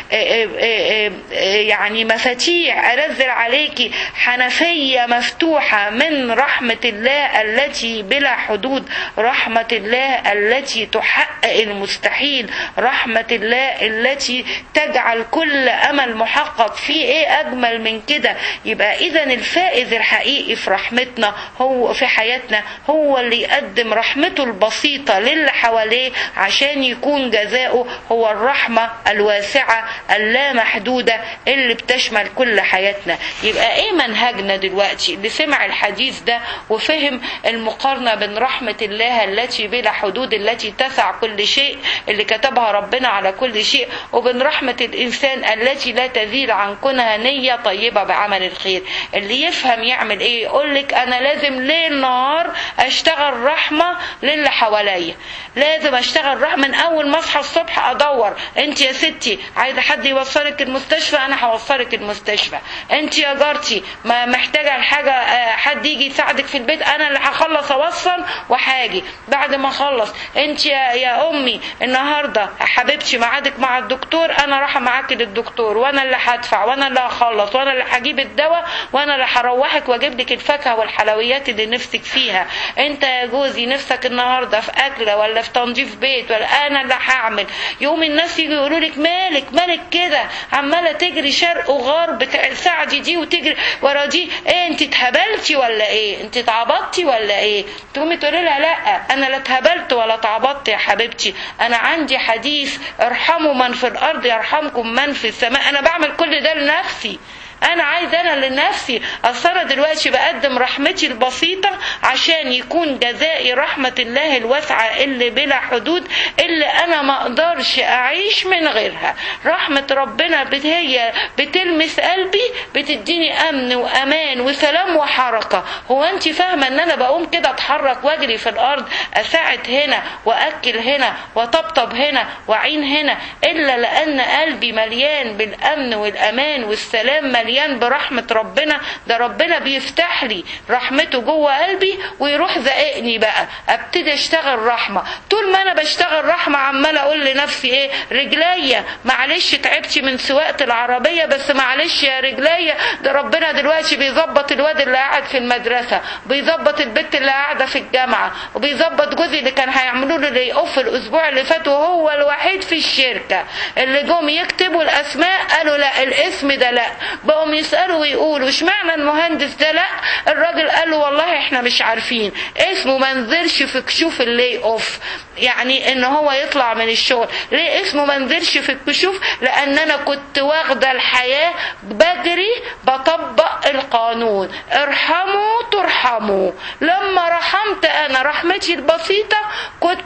يعني مفاتيح أنزل عليك حنفية مفتوحة من رحمة الله التي بلا حدود رحمة الله التي تحقق المستحيل رحمة الله التي تجعل كل أمل محقق في إيه أجمل من كده يبقى إذا الفائز الحقيقي في رحمتنا هو في حياتنا هو اللي يقدم رحمته البسيطة للي حواليه عشان يكون جزاؤه هو الرحمة الواسعة اللامحدودة اللي بتشمل كل حياتنا يبقى ايه منهجنا دلوقتي اللي سمع الحديث ده وفهم المقارنة بين رحمة الله التي بلا حدود التي تسع كل شيء اللي كتبها ربنا على كل شيء وبين رحمة الإنسان التي لا تزيل عن كونها نية طيبة بعمل الخير اللي يفهم يعمل ايه يقول لك انا لازم ليل نهار اشتغل رحمه للي حواليا لازم اشتغل رحمه من اول ما اصحى الصبح ادور انت يا ستي عايزه حد يوصلك المستشفى انا هوصلك المستشفى انت يا جارتي ما محتاجه الحاجه آه، حد يجي يساعدك في البيت انا اللي هخلص اوصل وهاجي بعد ما اخلص انت يا, يا امي النهارده حبيبتي ميعادك مع الدكتور انا رايحه معاكي للدكتور وانا اللي هدفع وانا اللي هخلص وانا اللي هجيب الدواء وانا اللي هروحك واجيب لك الفاكهه والحلويات اللي نفسك فيها انت يا جوزي نفسك النهارده في اكله ولا في تنظيف بيت ولا انا اللي هعمل يوم الناس يجوا يقولوا لك مالك مالك كده عماله تجري شرق وغرب تساعدي دي وتجري ورا دي ايه انت اتهبلتي ولا ايه انت اتعبطتي ولا ايه تقومي تقولي لها لا انا لا اتهبلت ولا اتعبطت يا حبيبتي انا عندي حديث ارحموا من في الارض يرحمكم من في السماء انا بعمل كل ده لنفسي انا عايز انا لنفسي اصل انا دلوقتي بقدم رحمتي البسيطه عشان يكون جزائي رحمه الله الواسعه اللي بلا حدود اللي انا ما اقدرش اعيش من غيرها رحمه ربنا بت- هي بتلمس قلبي بتديني امن وامان وسلام وحركه هو انت فاهمه ان انا بقوم كده اتحرك واجري في الارض اساعد هنا واكل هنا وطبطب هنا واعين هنا الا لان قلبي مليان بالامن والامان والسلام مليان برحمه ربنا ده ربنا بيفتح لي رحمته جوه قلبي ويروح زقني بقى ابتدي اشتغل رحمه طول ما انا بشتغل رحمه عماله اقول لنفسي ايه رجليا معلش تعبتي من سواقه العربيه بس معلش يا رجليا ده ربنا دلوقتي بيظبط الواد اللي قاعد في المدرسه بيظبط البنت اللي قاعده في الجامعه وبيظبط جوزي اللي كان هيعملوا له لي اوف الاسبوع اللي فات وهو الوحيد في الشركه اللي جم يكتبوا الاسماء قالوا لا الاسم ده لا بقوا يسالوا ويقولوا اشمعنى المهندس ده لا الراجل قال له والله احنا مش عارفين اسمه ما نزلش في كشوف اللي اوف يعني ان هو يطلع من الشغل ليه اسمه ما نزلش في الكشوف لان انا كنت واخده الحياه بجري بطبق القانون ارحموا ترحموا لما رحمت انا رحمتي البسيطه كنت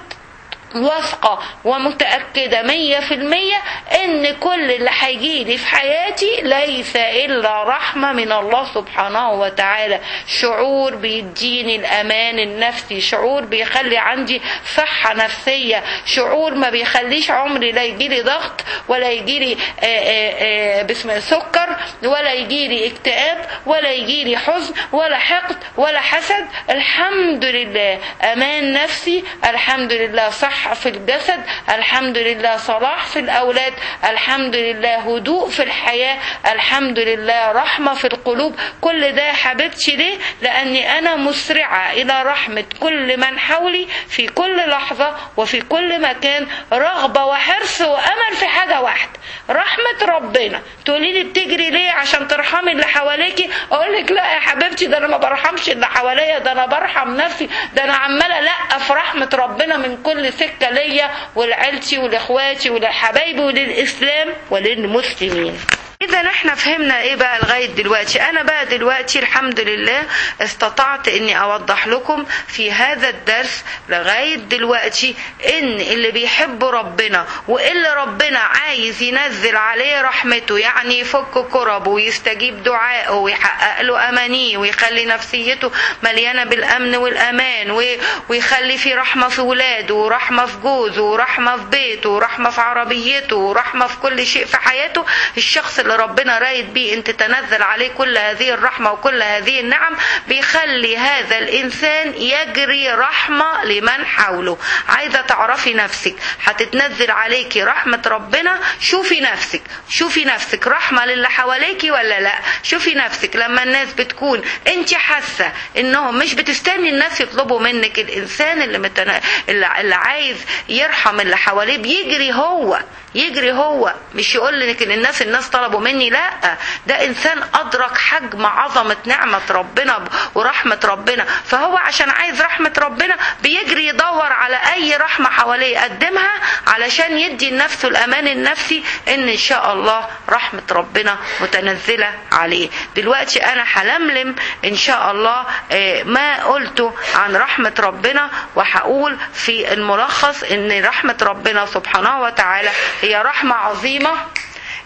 واثقة ومتأكدة مية في المية ان كل اللي هيجيلي في حياتي ليس الا رحمة من الله سبحانه وتعالى شعور بيديني الامان النفسي شعور بيخلي عندي صحة نفسية شعور ما بيخليش عمري لا يجيلي ضغط ولا يجيلي آه، آه، آه، باسم سكر ولا يجيلي اكتئاب ولا يجيلي حزن ولا حقد ولا حسد الحمد لله امان نفسي الحمد لله صحة في الجسد الحمد لله صلاح في الاولاد الحمد لله هدوء في الحياة الحمد لله رحمة في القلوب كل ده يا حبيبتي ليه لاني انا مسرعة الى رحمة كل من حولي في كل لحظة وفي كل مكان رغبة وحرص وامل في حاجة واحدة رحمة ربنا تقولي لي بتجري ليه عشان ترحمي اللي حواليكي اقول لك لا يا حبيبتي ده انا ما برحمش اللي حواليا ده انا برحم نفسي ده انا عماله لا في رحمه ربنا من كل سكه ليا ولعيلتي ولاخواتي ولحبايبي وللاسلام وللمسلمين اذا احنا فهمنا ايه بقى لغايه دلوقتي انا بقى دلوقتي الحمد لله استطعت اني اوضح لكم في هذا الدرس لغايه دلوقتي ان اللي بيحبوا ربنا واللي ربنا عايز ينزل عليه رحمته يعني يفك كربه ويستجيب دعائه ويحقق له امانيه ويخلي نفسيته مليانه بالامن والامان و- ويخلي في رحمه في ولاده ورحمه في جوزه ورحمه في بيته ورحمه في عربيته ورحمه في كل شيء في حياته الشخص اللي ربنا رايد بيه ان تتنزل عليه كل هذه الرحمه وكل هذه النعم بيخلي هذا الانسان يجري رحمه لمن حوله عايزه تعرفي نفسك هتتنزل عليكي رحمه ربنا شوفي نفسك شوفي نفسك رحمه للي حواليكي ولا لا شوفي نفسك لما الناس بتكون انت حاسه انهم مش بتستني الناس يطلبوا منك الانسان اللي, متنا... اللي اللي عايز يرحم اللي حواليه بيجري هو يجري هو مش يقول لك ان الناس الناس طلبوا مني لا ده انسان ادرك حجم عظمه نعمه ربنا ورحمه ربنا فهو عشان عايز رحمه ربنا بيجري يدور على اي رحمه حواليه يقدمها علشان يدي لنفسه الامان النفسي ان ان شاء الله رحمه ربنا متنزله عليه دلوقتي انا هلملم ان شاء الله آه، ما قلته عن رحمه ربنا وهقول في الملخص ان رحمه ربنا سبحانه وتعالى هي رحمه عظيمه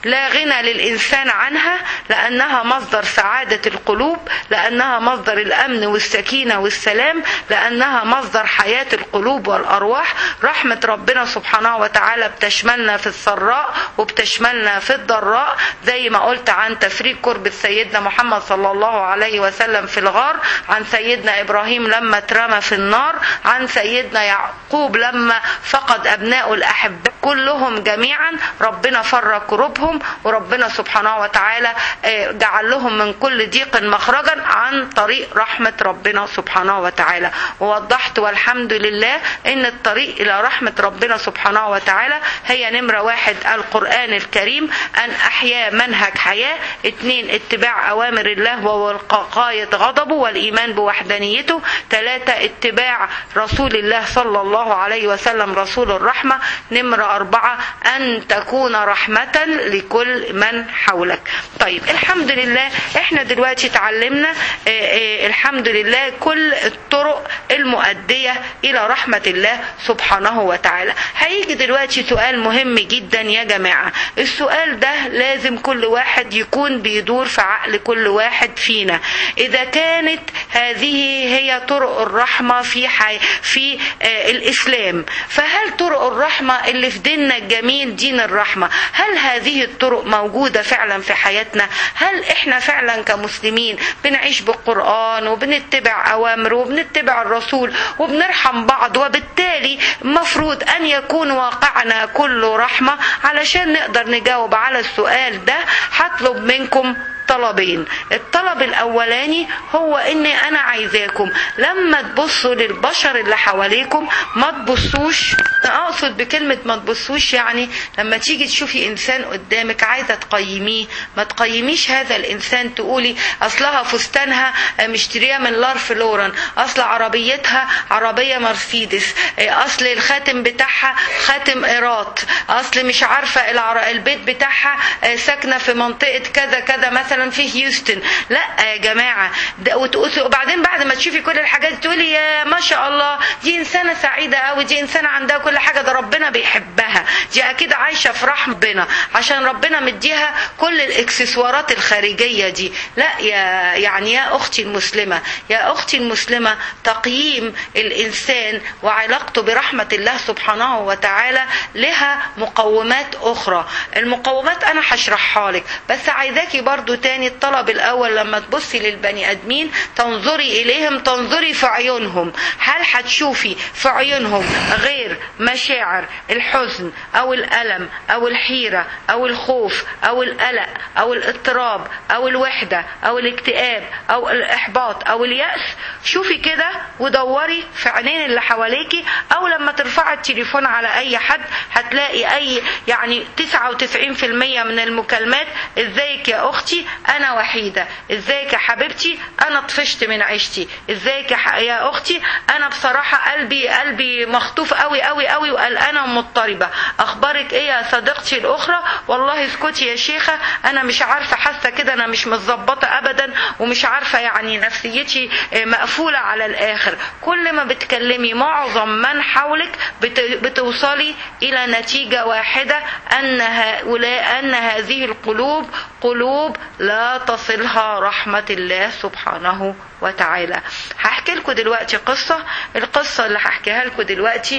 لا غنى للإنسان عنها لأنها مصدر سعادة القلوب لأنها مصدر الأمن والسكينة والسلام لأنها مصدر حياة القلوب والأرواح رحمة ربنا سبحانه وتعالى بتشملنا في السراء وبتشملنا في الضراء زي ما قلت عن تفريق قرب سيدنا محمد صلى الله عليه وسلم في الغار عن سيدنا إبراهيم لما اترمى في النار عن سيدنا يعقوب لما فقد أبنائه الأحباء كلهم جميعا ربنا فرق كروبهم وربنا سبحانه وتعالى جعل لهم من كل ضيق مخرجا عن طريق رحمة ربنا سبحانه وتعالى ووضحت والحمد لله ان الطريق الى رحمة ربنا سبحانه وتعالى هي نمرة واحد القرآن الكريم ان احيا منهج حياة اتنين اتباع اوامر الله ووقاية غضبه والايمان بوحدانيته ثلاثة اتباع رسول الله صلى الله عليه وسلم رسول الرحمة نمرة أربعة أن تكون رحمة لكل من حولك طيب الحمد لله احنا دلوقتي اتعلمنا اه اه الحمد لله كل الطرق المؤدية إلى رحمة الله سبحانه وتعالى هيجي دلوقتي سؤال مهم جدا يا جماعة السؤال ده لازم كل واحد يكون بيدور في عقل كل واحد فينا إذا كانت هذه هي طرق الرحمة في حي... في اه الإسلام فهل طرق الرحمة اللي في ديننا الجميل دين الرحمة هل هذه الطرق موجودة فعلا في حياتنا هل احنا فعلا كمسلمين بنعيش بالقرآن وبنتبع أوامره وبنتبع الرسول وبنرحم بعض وبالتالي مفروض أن يكون واقعنا كله رحمة علشان نقدر نجاوب على السؤال ده هطلب منكم طلبين الطلب الاولاني هو ان انا عايزاكم لما تبصوا للبشر اللي حواليكم ما تبصوش اقصد بكلمة ما تبصوش يعني لما تيجي تشوفي انسان قدامك عايزة تقيميه ما تقيميش هذا الانسان تقولي اصلها فستانها مشتريها من لارف لورن اصل عربيتها عربية مرسيدس اصل الخاتم بتاعها خاتم ايرات اصل مش عارفة البيت بتاعها ساكنة في منطقة كذا كذا مثلا مثلا في هيوستن لا يا جماعه ده وبعدين بعد ما تشوفي كل الحاجات دي تقولي يا ما شاء الله دي انسانه سعيده قوي دي انسانه عندها كل حاجه ده ربنا بيحبها دي اكيد عايشه في رحم ربنا عشان ربنا مديها كل الاكسسوارات الخارجيه دي لا يا يعني يا اختي المسلمه يا اختي المسلمه تقييم الانسان وعلاقته برحمه الله سبحانه وتعالى لها مقومات اخرى المقومات انا هشرحها لك بس عايزاكي برضو تاني الطلب الاول لما تبصي للبني ادمين تنظري اليهم تنظري في عيونهم هل هتشوفي في عيونهم غير مشاعر الحزن او الالم او الحيره او الخوف او القلق او الاضطراب او الوحده او الاكتئاب او الاحباط او الياس شوفي كده ودوري في عينين اللي حواليكي او لما ترفعي التليفون على اي حد هتلاقي اي يعني 99% من المكالمات ازيك يا اختي انا وحيده ازيك يا حبيبتي انا طفشت من عيشتي ازيك يا, ح... يا اختي انا بصراحه قلبي قلبي مخطوف قوي قوي قوي وقلقانه ومضطربه اخبارك ايه يا صديقتي الاخرى والله اسكتي يا شيخه انا مش عارفه حاسه كده انا مش متظبطه ابدا ومش عارفه يعني نفسيتي مقفوله على الاخر كل ما بتكلمي معظم من حولك بت... بتوصلي الى نتيجه واحده ان هؤلاء ان هذه القلوب قلوب لا تصلها رحمة الله سبحانه وتعالى هحكي لكم دلوقتي قصة القصة اللي هحكيها لكم دلوقتي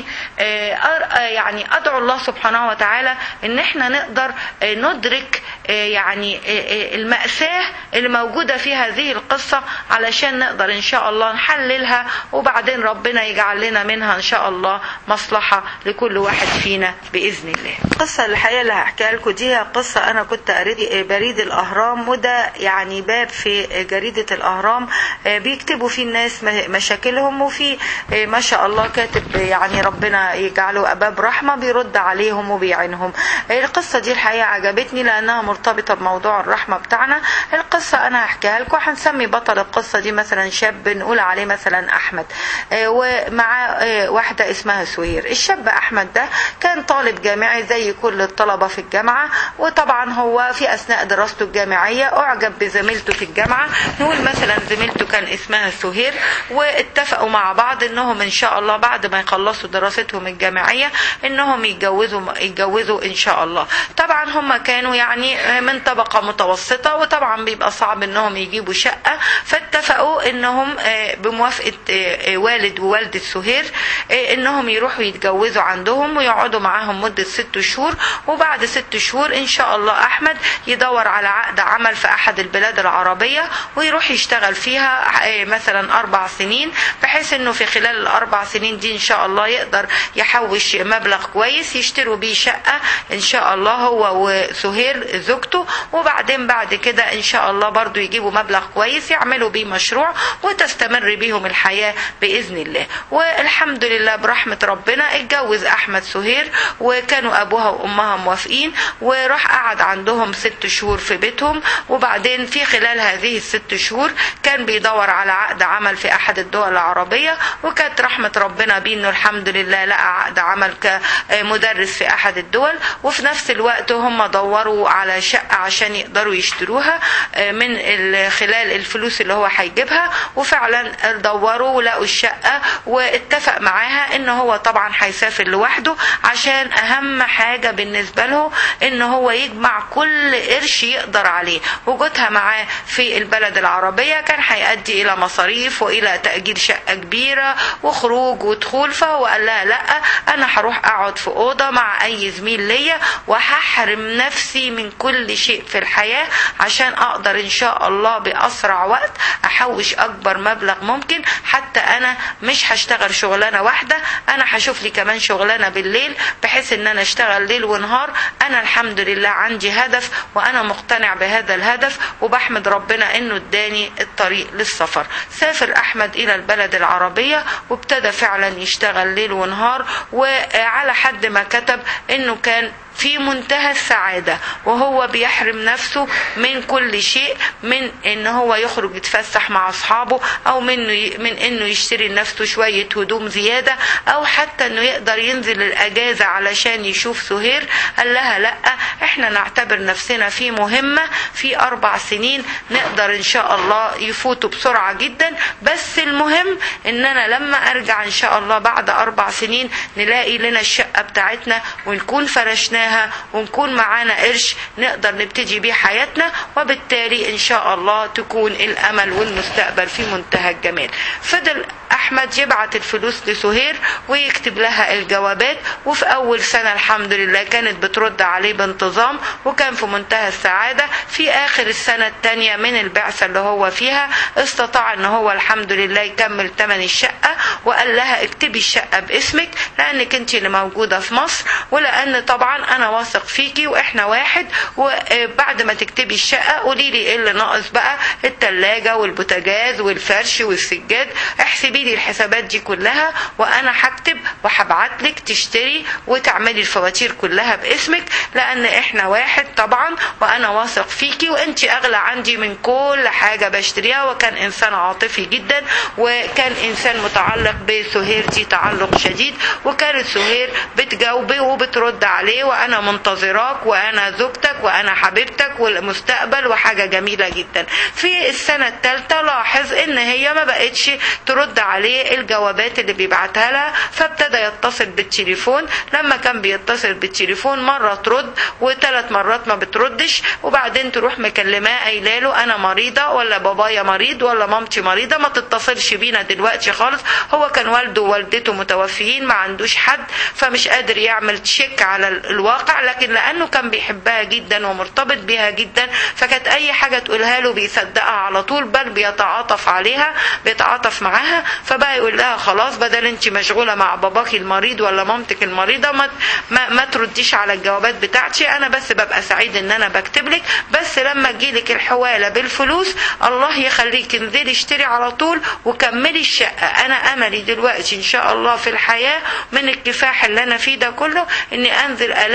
يعني أدعو الله سبحانه وتعالى إن احنا نقدر ندرك يعني المأساة اللي موجودة في هذه القصة علشان نقدر إن شاء الله نحللها وبعدين ربنا يجعل لنا منها إن شاء الله مصلحة لكل واحد فينا بإذن الله القصة الحقيقة اللي هحكيها لكم دي هي قصة أنا كنت قريت بريد الأهرام وده يعني باب في جريدة الأهرام بيكتبوا فيه الناس مشاكلهم وفي ما شاء الله كاتب يعني ربنا يجعله أباب رحمة بيرد عليهم وبيعينهم القصة دي الحقيقة عجبتني لأنها مرتبطة بموضوع الرحمة بتاعنا القصة أنا هحكيها لكم هنسمي بطل القصة دي مثلا شاب نقول عليه مثلا أحمد ومع واحدة اسمها سوير الشاب أحمد ده كان طالب جامعي زي كل الطلبة في الجامعة وطبعا هو في أثناء دراسته الجامعية أعجب بزميلته في الجامعة نقول مثلا زميلته كان اسمها سهير واتفقوا مع بعض انهم ان شاء الله بعد ما يخلصوا دراستهم الجامعيه انهم يتجوزوا يتجوزوا ان شاء الله طبعا هم كانوا يعني من طبقه متوسطه وطبعا بيبقى صعب انهم يجيبوا شقه فاتفقوا انهم بموافقه والد ووالده سهير انهم يروحوا يتجوزوا عندهم ويقعدوا معاهم مده ست شهور وبعد ست شهور ان شاء الله احمد يدور على عقد عمل في احد البلاد العربيه ويروح يشتغل فيها مثلا اربع سنين بحيث انه في خلال الاربع سنين دي ان شاء الله يقدر يحوش مبلغ كويس يشتروا بيه شقه ان شاء الله هو وسهير زوجته وبعدين بعد كده ان شاء الله برضو يجيبوا مبلغ كويس يعملوا بيه مشروع وتستمر بيهم الحياه باذن الله والحمد لله برحمه ربنا اتجوز احمد سهير وكانوا ابوها وامها موافقين وراح قعد عندهم ست شهور في بيتهم وبعدين في خلال هذه الست شهور كان بيدور على عقد عمل في احد الدول العربيه وكانت رحمه ربنا بيه انه الحمد لله لقى عقد عمل كمدرس في احد الدول وفي نفس الوقت هم دوروا على شقه عشان يقدروا يشتروها من خلال الفلوس اللي هو هيجيبها وفعلا دوروا ولقوا الشقه واتفق معاها ان هو طبعا هيسافر لوحده عشان اهم حاجه بالنسبه له ان هو يجمع كل قرش يقدر عليه وجودها معاه في البلد العربيه كان هيؤدي الى مصاريف والى تاجير شقه كبيره وخروج ودخول فهو قال لها لا انا هروح اقعد في اوضه مع اي زميل ليا وهحرم نفسي من كل شيء في الحياه عشان اقدر ان شاء الله باسرع وقت احوش اكبر مبلغ ممكن حتى انا مش هشتغل شغلانه واحده انا هشوف لي كمان شغلانه بالليل بحيث ان انا اشتغل ليل ونهار انا الحمد لله عندي هدف وانا مقتنع بهذا الهدف وبحمد ربنا انه اداني الطريق للسفر سافر احمد الى البلد العربيه وابتدى فعلا يشتغل ليل ونهار وعلى حد ما كتب انه كان في منتهى السعادة وهو بيحرم نفسه من كل شيء من ان هو يخرج يتفسح مع اصحابه او من من انه يشتري لنفسه شوية هدوم زيادة او حتى انه يقدر ينزل الاجازة علشان يشوف سهير قال لها لا احنا نعتبر نفسنا في مهمة في اربع سنين نقدر ان شاء الله يفوتوا بسرعة جدا بس المهم ان انا لما ارجع ان شاء الله بعد اربع سنين نلاقي لنا الشقة بتاعتنا ونكون فرشناها ونكون معانا قرش نقدر نبتدي بيه حياتنا وبالتالي ان شاء الله تكون الامل والمستقبل في منتهى الجمال فضل احمد يبعت الفلوس لسهير ويكتب لها الجوابات وفي اول سنه الحمد لله كانت بترد عليه بانتظام وكان في منتهى السعاده في اخر السنه الثانيه من البعثه اللي هو فيها استطاع ان هو الحمد لله يكمل ثمن الشقه وقال لها اكتبي الشقه باسمك لانك انت اللي موجوده في مصر ولان طبعا انا واثق فيكي واحنا واحد وبعد ما تكتبي الشقه قولي لي ايه اللي ناقص بقى الثلاجه والبوتاجاز والفرش والسجاد احسبي لي الحسابات دي كلها وانا هكتب وهبعت لك تشتري وتعملي الفواتير كلها باسمك لان احنا واحد طبعا وانا واثق فيكي وانت اغلى عندي من كل حاجه بشتريها وكان انسان عاطفي جدا وكان انسان متعلق بسهير دي تعلق شديد وكانت سهير بتجاوبه وبترد عليه وانا منتظراك وانا زوجتك وانا حبيبتك والمستقبل وحاجه جميله جدا في السنه الثالثه لاحظ ان هي ما بقتش ترد عليه الجوابات اللي بيبعتها لها فابتدى يتصل بالتليفون لما كان بيتصل بالتليفون مره ترد وثلاث مرات ما بتردش وبعدين تروح مكلماه قايله له انا مريضه ولا بابايا مريض ولا مامتي مريضه ما تتصلش بينا دلوقتي خالص هو كان والده ووالدته متوفيين ما عندوش حد فمش قادر يعمل تشيك على الواقع لكن لانه كان بيحبها جدا ومرتبط بيها جدا فكانت اي حاجه تقولها له بيصدقها على طول بل بيتعاطف عليها بيتعاطف معاها فبقى يقول لها خلاص بدل انت مشغوله مع باباكي المريض ولا مامتك المريضه ما ما, ما ترديش على الجوابات بتاعتي انا بس ببقى سعيد ان انا بكتب لك بس لما تجيلك الحواله بالفلوس الله يخليك انزلي اشتري على طول وكملي الشقه انا املي دلوقتي ان شاء الله في الحياه من الكفاح اللي انا فيه ده كله اني انزل الاقي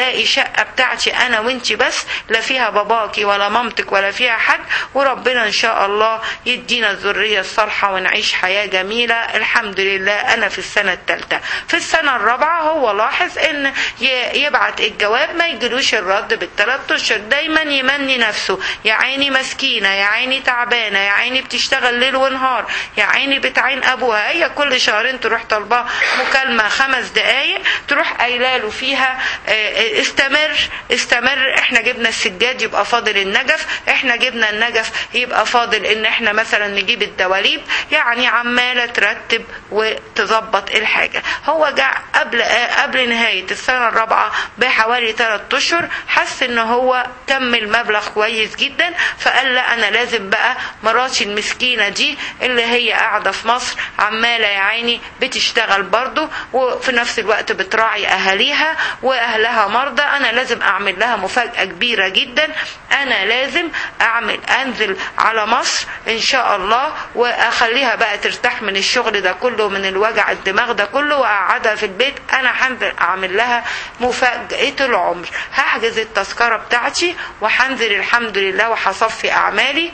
الاقي شقه بتاعتي انا وانتي بس لا فيها باباكي ولا مامتك ولا فيها حد وربنا ان شاء الله يدينا الذريه الصالحه ونعيش حياه جميله الحمد لله انا في السنه الثالثه في السنه الرابعه هو لاحظ ان يبعت الجواب ما يجيلوش الرد بالثلاث اشهر دايما يمني نفسه يا عيني مسكينه يا عيني تعبانه يا عيني بتشتغل ليل ونهار يا عيني بتعين ابوها هي كل شهرين تروح طالباه مكالمه خمس دقائق تروح قايله له فيها استمر استمر احنا جبنا السجاد يبقى فاضل النجف احنا جبنا النجف يبقى فاضل ان احنا مثلا نجيب الدواليب يعني عماله ترتب وتظبط الحاجه هو جاء قبل قبل نهايه السنه الرابعه بحوالي 3 اشهر حس ان هو كمل مبلغ كويس جدا فقال لا انا لازم بقى مراتي المسكينه دي اللي هي قاعده في مصر عماله يا عيني بتشتغل برضه وفي نفس الوقت بتراعي اهاليها واهلها مرضى انا لازم اعمل لها مفاجاه كبيره جدا انا لازم اعمل انزل على مصر ان شاء الله واخليها بقى ترتاح من الشغل ده كله من الوجع الدماغ ده كله واقعدها في البيت انا هنزل اعمل لها مفاجاه العمر هحجز التذكره بتاعتي وهنزل الحمد لله وهصفي اعمالي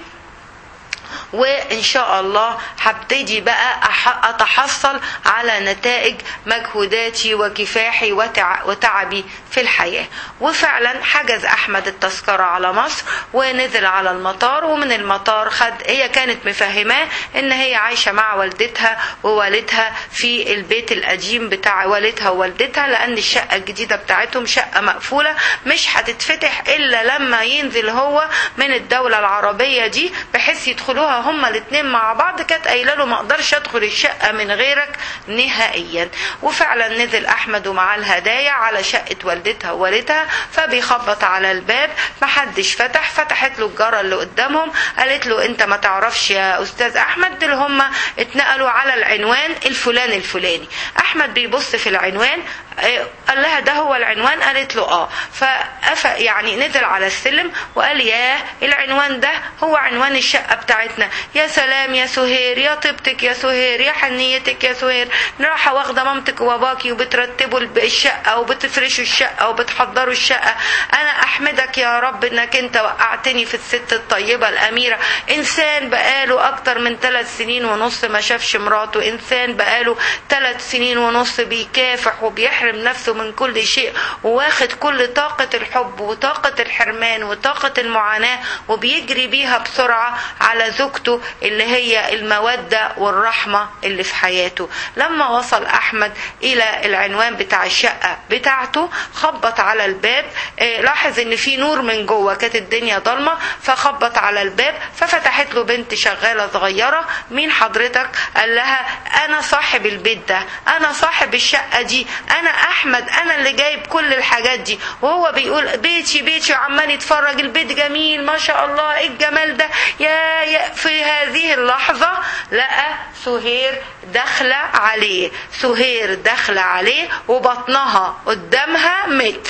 وان شاء الله هبتدي بقى اتحصل على نتائج مجهوداتي وكفاحي وتعبي في الحياه وفعلا حجز احمد التذكره على مصر ونزل على المطار ومن المطار خد هي كانت مفهماه ان هي عايشه مع والدتها ووالدها في البيت القديم بتاع والدها ووالدتها لان الشقه الجديده بتاعتهم شقه مقفوله مش هتتفتح الا لما ينزل هو من الدوله العربيه دي بحيث يدخلوها هما الاثنين مع بعض كانت قايله له ما اقدرش ادخل الشقه من غيرك نهائيا وفعلا نزل احمد ومعاه الهدايا على شقه والدتها ووالدها فبيخبط على الباب محدش فتح فتحت له الجاره اللي قدامهم قالت له انت ما تعرفش يا استاذ احمد دول هما اتنقلوا على العنوان الفلاني الفلاني احمد بيبص في العنوان قال لها ده هو العنوان قالت له اه فأف يعني نزل على السلم وقال ياه العنوان ده هو عنوان الشقه بتاعتنا يا سلام يا سهير يا طيبتك يا سهير يا حنيتك يا سهير راحة واخدة مامتك وباباكي وبترتبوا الشقة وبتفرشوا الشقة وبتحضروا الشقة أنا أحمدك يا رب إنك أنت وقعتني في الست الطيبة الأميرة إنسان بقاله أكتر من ثلاث سنين ونص ما شافش مراته إنسان بقاله ثلاث سنين ونص بيكافح وبيحرم نفسه من كل شيء وواخد كل طاقة الحب وطاقة الحرمان وطاقة المعاناة وبيجري بيها بسرعة على زوجته اللي هي المودة والرحمة اللي في حياته لما وصل أحمد إلى العنوان بتاع الشقة بتاعته خبط على الباب اه لاحظ إن في نور من جوه كانت الدنيا ضلمة فخبط على الباب ففتحت له بنت شغالة صغيرة مين حضرتك قال لها أنا صاحب البيت ده أنا صاحب الشقة دي أنا أحمد أنا اللي جايب كل الحاجات دي وهو بيقول بيتي بيتي وعمال يتفرج البيت جميل ما شاء الله ايه الجمال ده يا, يا في هذه اللحظة لقى سهير داخلة عليه سهير داخلة عليه وبطنها قدامها متر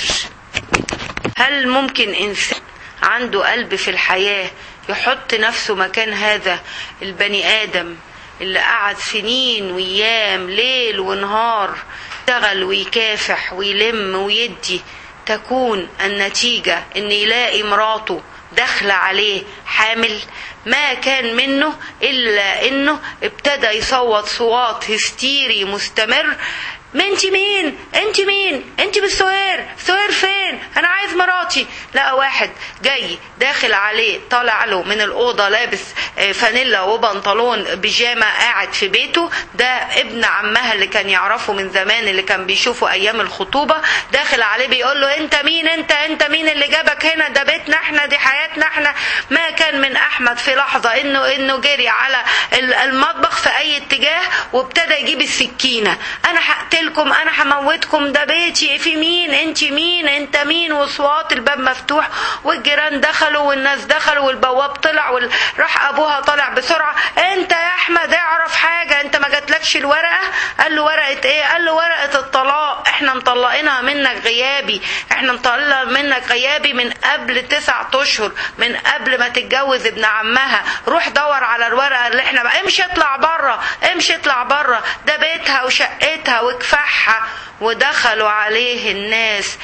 هل ممكن إنسان عنده قلب في الحياة يحط نفسه مكان هذا البني آدم اللي قعد سنين وأيام ليل ونهار يشتغل ويكافح ويلم ويدي تكون النتيجة ان يلاقي مراته داخلة عليه حامل ما كان منه إلا إنه ابتدى يصوت صوات هستيري مستمر ما انت مين انت مين انت بالسوير سوير فين انا عايز مراتي لقى واحد جاي داخل عليه طالع له من الاوضه لابس فانيلا وبنطلون بيجامه قاعد في بيته ده ابن عمها اللي كان يعرفه من زمان اللي كان بيشوفه ايام الخطوبه داخل عليه بيقول له انت مين انت انت مين اللي جابك هنا ده بيتنا احنا دي حياتنا احنا ما كان من احمد في لحظه انه انه جري على المطبخ في اي اتجاه وابتدى يجيب السكينه انا هقتلكم انا هموتكم ده بيتي في مين انت مين انت مين واصوات الباب مفتوح والجيران دخلوا والناس دخلوا والبواب طلع وراح ابوها طالع بسرعه انت يا احمد اعرف حاجه انت ما جاتلكش الورقه قال له ورقة ايه قال له ورقة الطلاق احنا مطلقينها منك غيابي احنا مطلقينها منك غيابي من قبل تسعة اشهر من قبل ما تتجوز ابن عمها روح دور على الورقة اللي احنا بقى امشي اطلع بره امشي اطلع بره ده بيتها وشقتها وكفاحها ودخلوا عليه الناس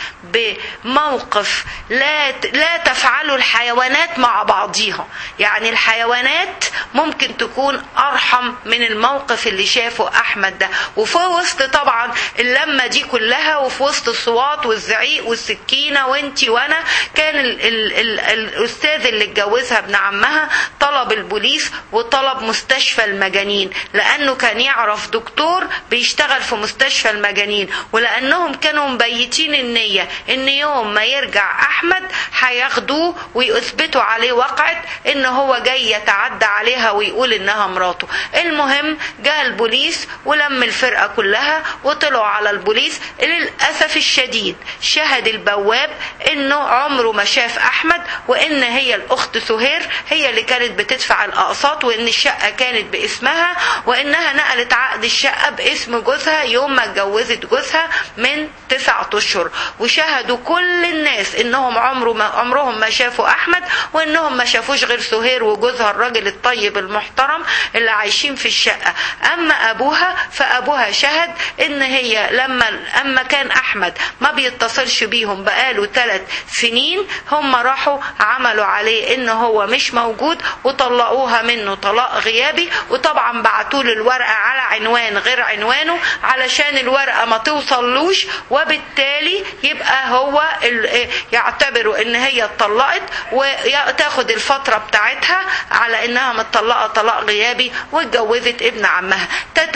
بموقف لا لا تفعله الحيوانات مع بعضيها يعني الحيوانات ممكن تكون ارحم من الموقف اللي شافه احمد ده وفي وسط طبعا اللمه دي كلها وفي وسط الصوات والزعيق والسكينه وانتي وانا كان ال ال ال الاستاذ اللي اتجوزها ابن عمها طلب البوليس وطلب مستشفى المجانين لانه كان يعرف دكتور بيشتغل في مستشفى المجانين ولانهم كانوا مبيتين النيه ان يوم ما يرجع احمد هياخدوه ويثبتوا عليه وقعه ان هو جاي يتعدى عليها ويقول انها مراته المهم جاء البوليس ولم الفرقه كلها وطلعوا على البوليس للاسف الشديد شهد البواب انه عمره ما شاف احمد وان هي الاخت سهير هي اللي كانت بتدفع الاقساط وان الشقه كانت باسمها وانها نقلت عقد الشقه باسم جوزها يوم ما اتجوزت جوزها من تسعة اشهر وشهدوا كل الناس انهم عمره ما عمرهم ما شافوا احمد وانهم ما شافوش غير سهير وجوزها الراجل الطيب المحترم اللي عايشين في الشقه اما ابوها فابوها شهد ان هي لما اما كان احمد ما بيتصلش بيهم بقاله ثلاث سنين هم راحوا عملوا عليه ان هو مش موجود وطلقوها منه طلاق غيابي وطبعا بعتوا له الورقه على عنوان غير عنوانه علشان الورقه ما توصلوش وبالتالي يبقى هو يعتبروا ان هي اتطلقت وتاخد الفتره بتاعتها على انها متطلقه طلاق غيابي واتجوزت ابن عمها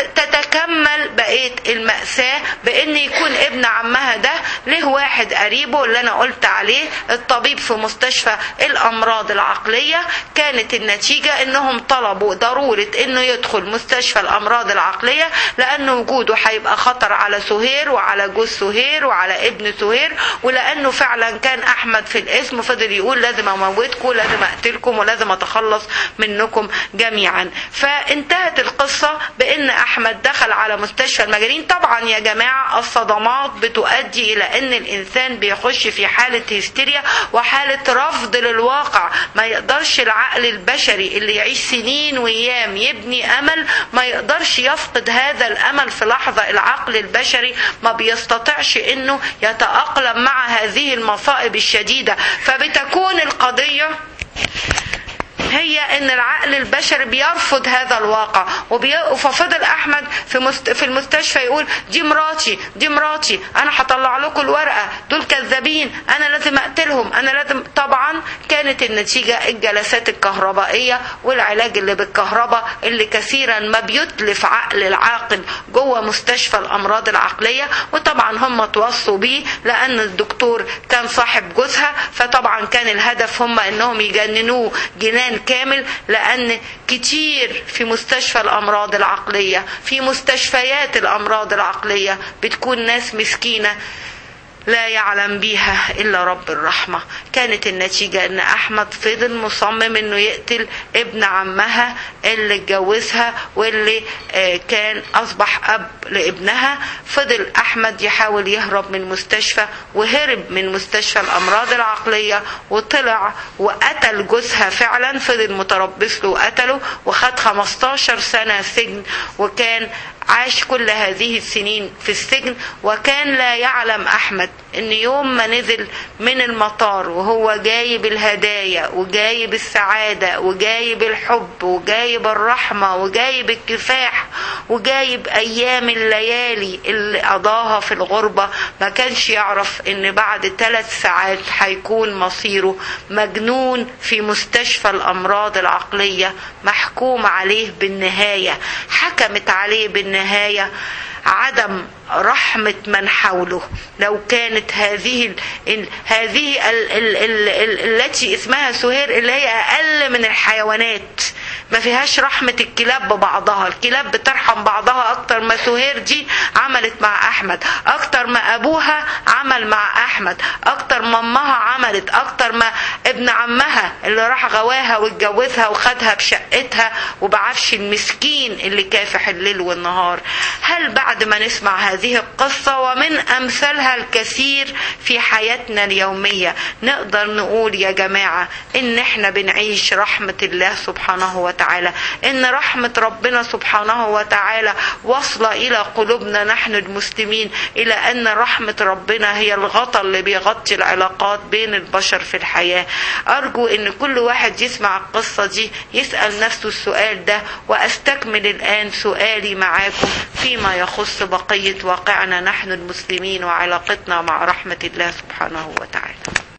تتكمل بقيه الماساه بان يكون ابن عمها ده له واحد قريبه اللي انا قلت عليه الطبيب في مستشفى الامراض العقليه كانت النتيجه انهم طلبوا ضروره انه يدخل مستشفى الامراض العقليه لان وجوده هيبقى خطر على سهير وعلى جوز سهير وعلى ابن سهير ولانه فعلا كان احمد في الاسم فضل يقول لازم اموتكم لازم اقتلكم ولازم اتخلص منكم جميعا فانتهت القصه بان احمد دخل على مستشفى المجانين طبعا يا جماعه الصدمات بتؤدي الى ان الانسان بيخش في حاله هستيريا وحاله رفض للواقع ما يقدرش العقل البشري اللي يعيش سنين وايام يبني امل ما يقدرش يفقد هذا الامل في لحظه العقل البشري ما بيستطيعش انه يتاقلم مع هذه المصائب الشديده فبتكون القضيه هي ان العقل البشري بيرفض هذا الواقع وبي... ففضل احمد في مست... في المستشفى يقول دي مراتي دي مراتي انا هطلع لكم الورقه دول كذابين انا لازم اقتلهم انا لازم طبعا كانت النتيجه الجلسات الكهربائيه والعلاج اللي بالكهرباء اللي كثيرا ما بيتلف عقل العاقل جوه مستشفى الامراض العقليه وطبعا هم توصوا بيه لان الدكتور كان صاحب جوزها فطبعا كان الهدف هم انهم يجننوه جنان كامل لان كتير في مستشفى الامراض العقليه في مستشفيات الامراض العقليه بتكون ناس مسكينه لا يعلم بيها الا رب الرحمه كانت النتيجه ان احمد فضل مصمم انه يقتل ابن عمها اللي اتجوزها واللي كان اصبح اب لابنها فضل احمد يحاول يهرب من المستشفى وهرب من مستشفى الامراض العقليه وطلع وقتل جوزها فعلا فضل متربص له وقتله وخد 15 سنه سجن وكان عاش كل هذه السنين في السجن وكان لا يعلم احمد ان يوم ما نزل من المطار وهو جايب الهدايا وجايب السعاده وجايب الحب وجايب الرحمه وجايب الكفاح وجايب ايام الليالي اللي قضاها في الغربه ما كانش يعرف ان بعد ثلاث ساعات هيكون مصيره مجنون في مستشفى الامراض العقليه محكوم عليه بالنهايه حكمت عليه بالنهايه النهايه عدم رحمة من حوله لو كانت هذه ال هذه ال ال ال ال التي اسمها سهير اللي هي أقل من الحيوانات ما فيهاش رحمة الكلاب ببعضها الكلاب بترحم بعضها اكتر ما سهير دي عملت مع احمد اكتر ما ابوها عمل مع احمد اكتر ما امها عملت اكتر ما ابن عمها اللي راح غواها واتجوزها وخدها بشقتها وبعفش المسكين اللي كافح الليل والنهار هل بعد ما نسمع هذه القصة ومن امثالها الكثير في حياتنا اليومية نقدر نقول يا جماعة ان احنا بنعيش رحمة الله سبحانه وتعالى ان رحمة ربنا سبحانه وتعالى واصلة الى قلوبنا نحن المسلمين الى ان رحمة ربنا هي الغطاء اللي بيغطي العلاقات بين البشر في الحياة ارجو ان كل واحد يسمع القصة دي يسأل نفسه السؤال ده واستكمل الان سؤالي معاكم فيما يخص بقية واقعنا نحن المسلمين وعلاقتنا مع رحمة الله سبحانه وتعالى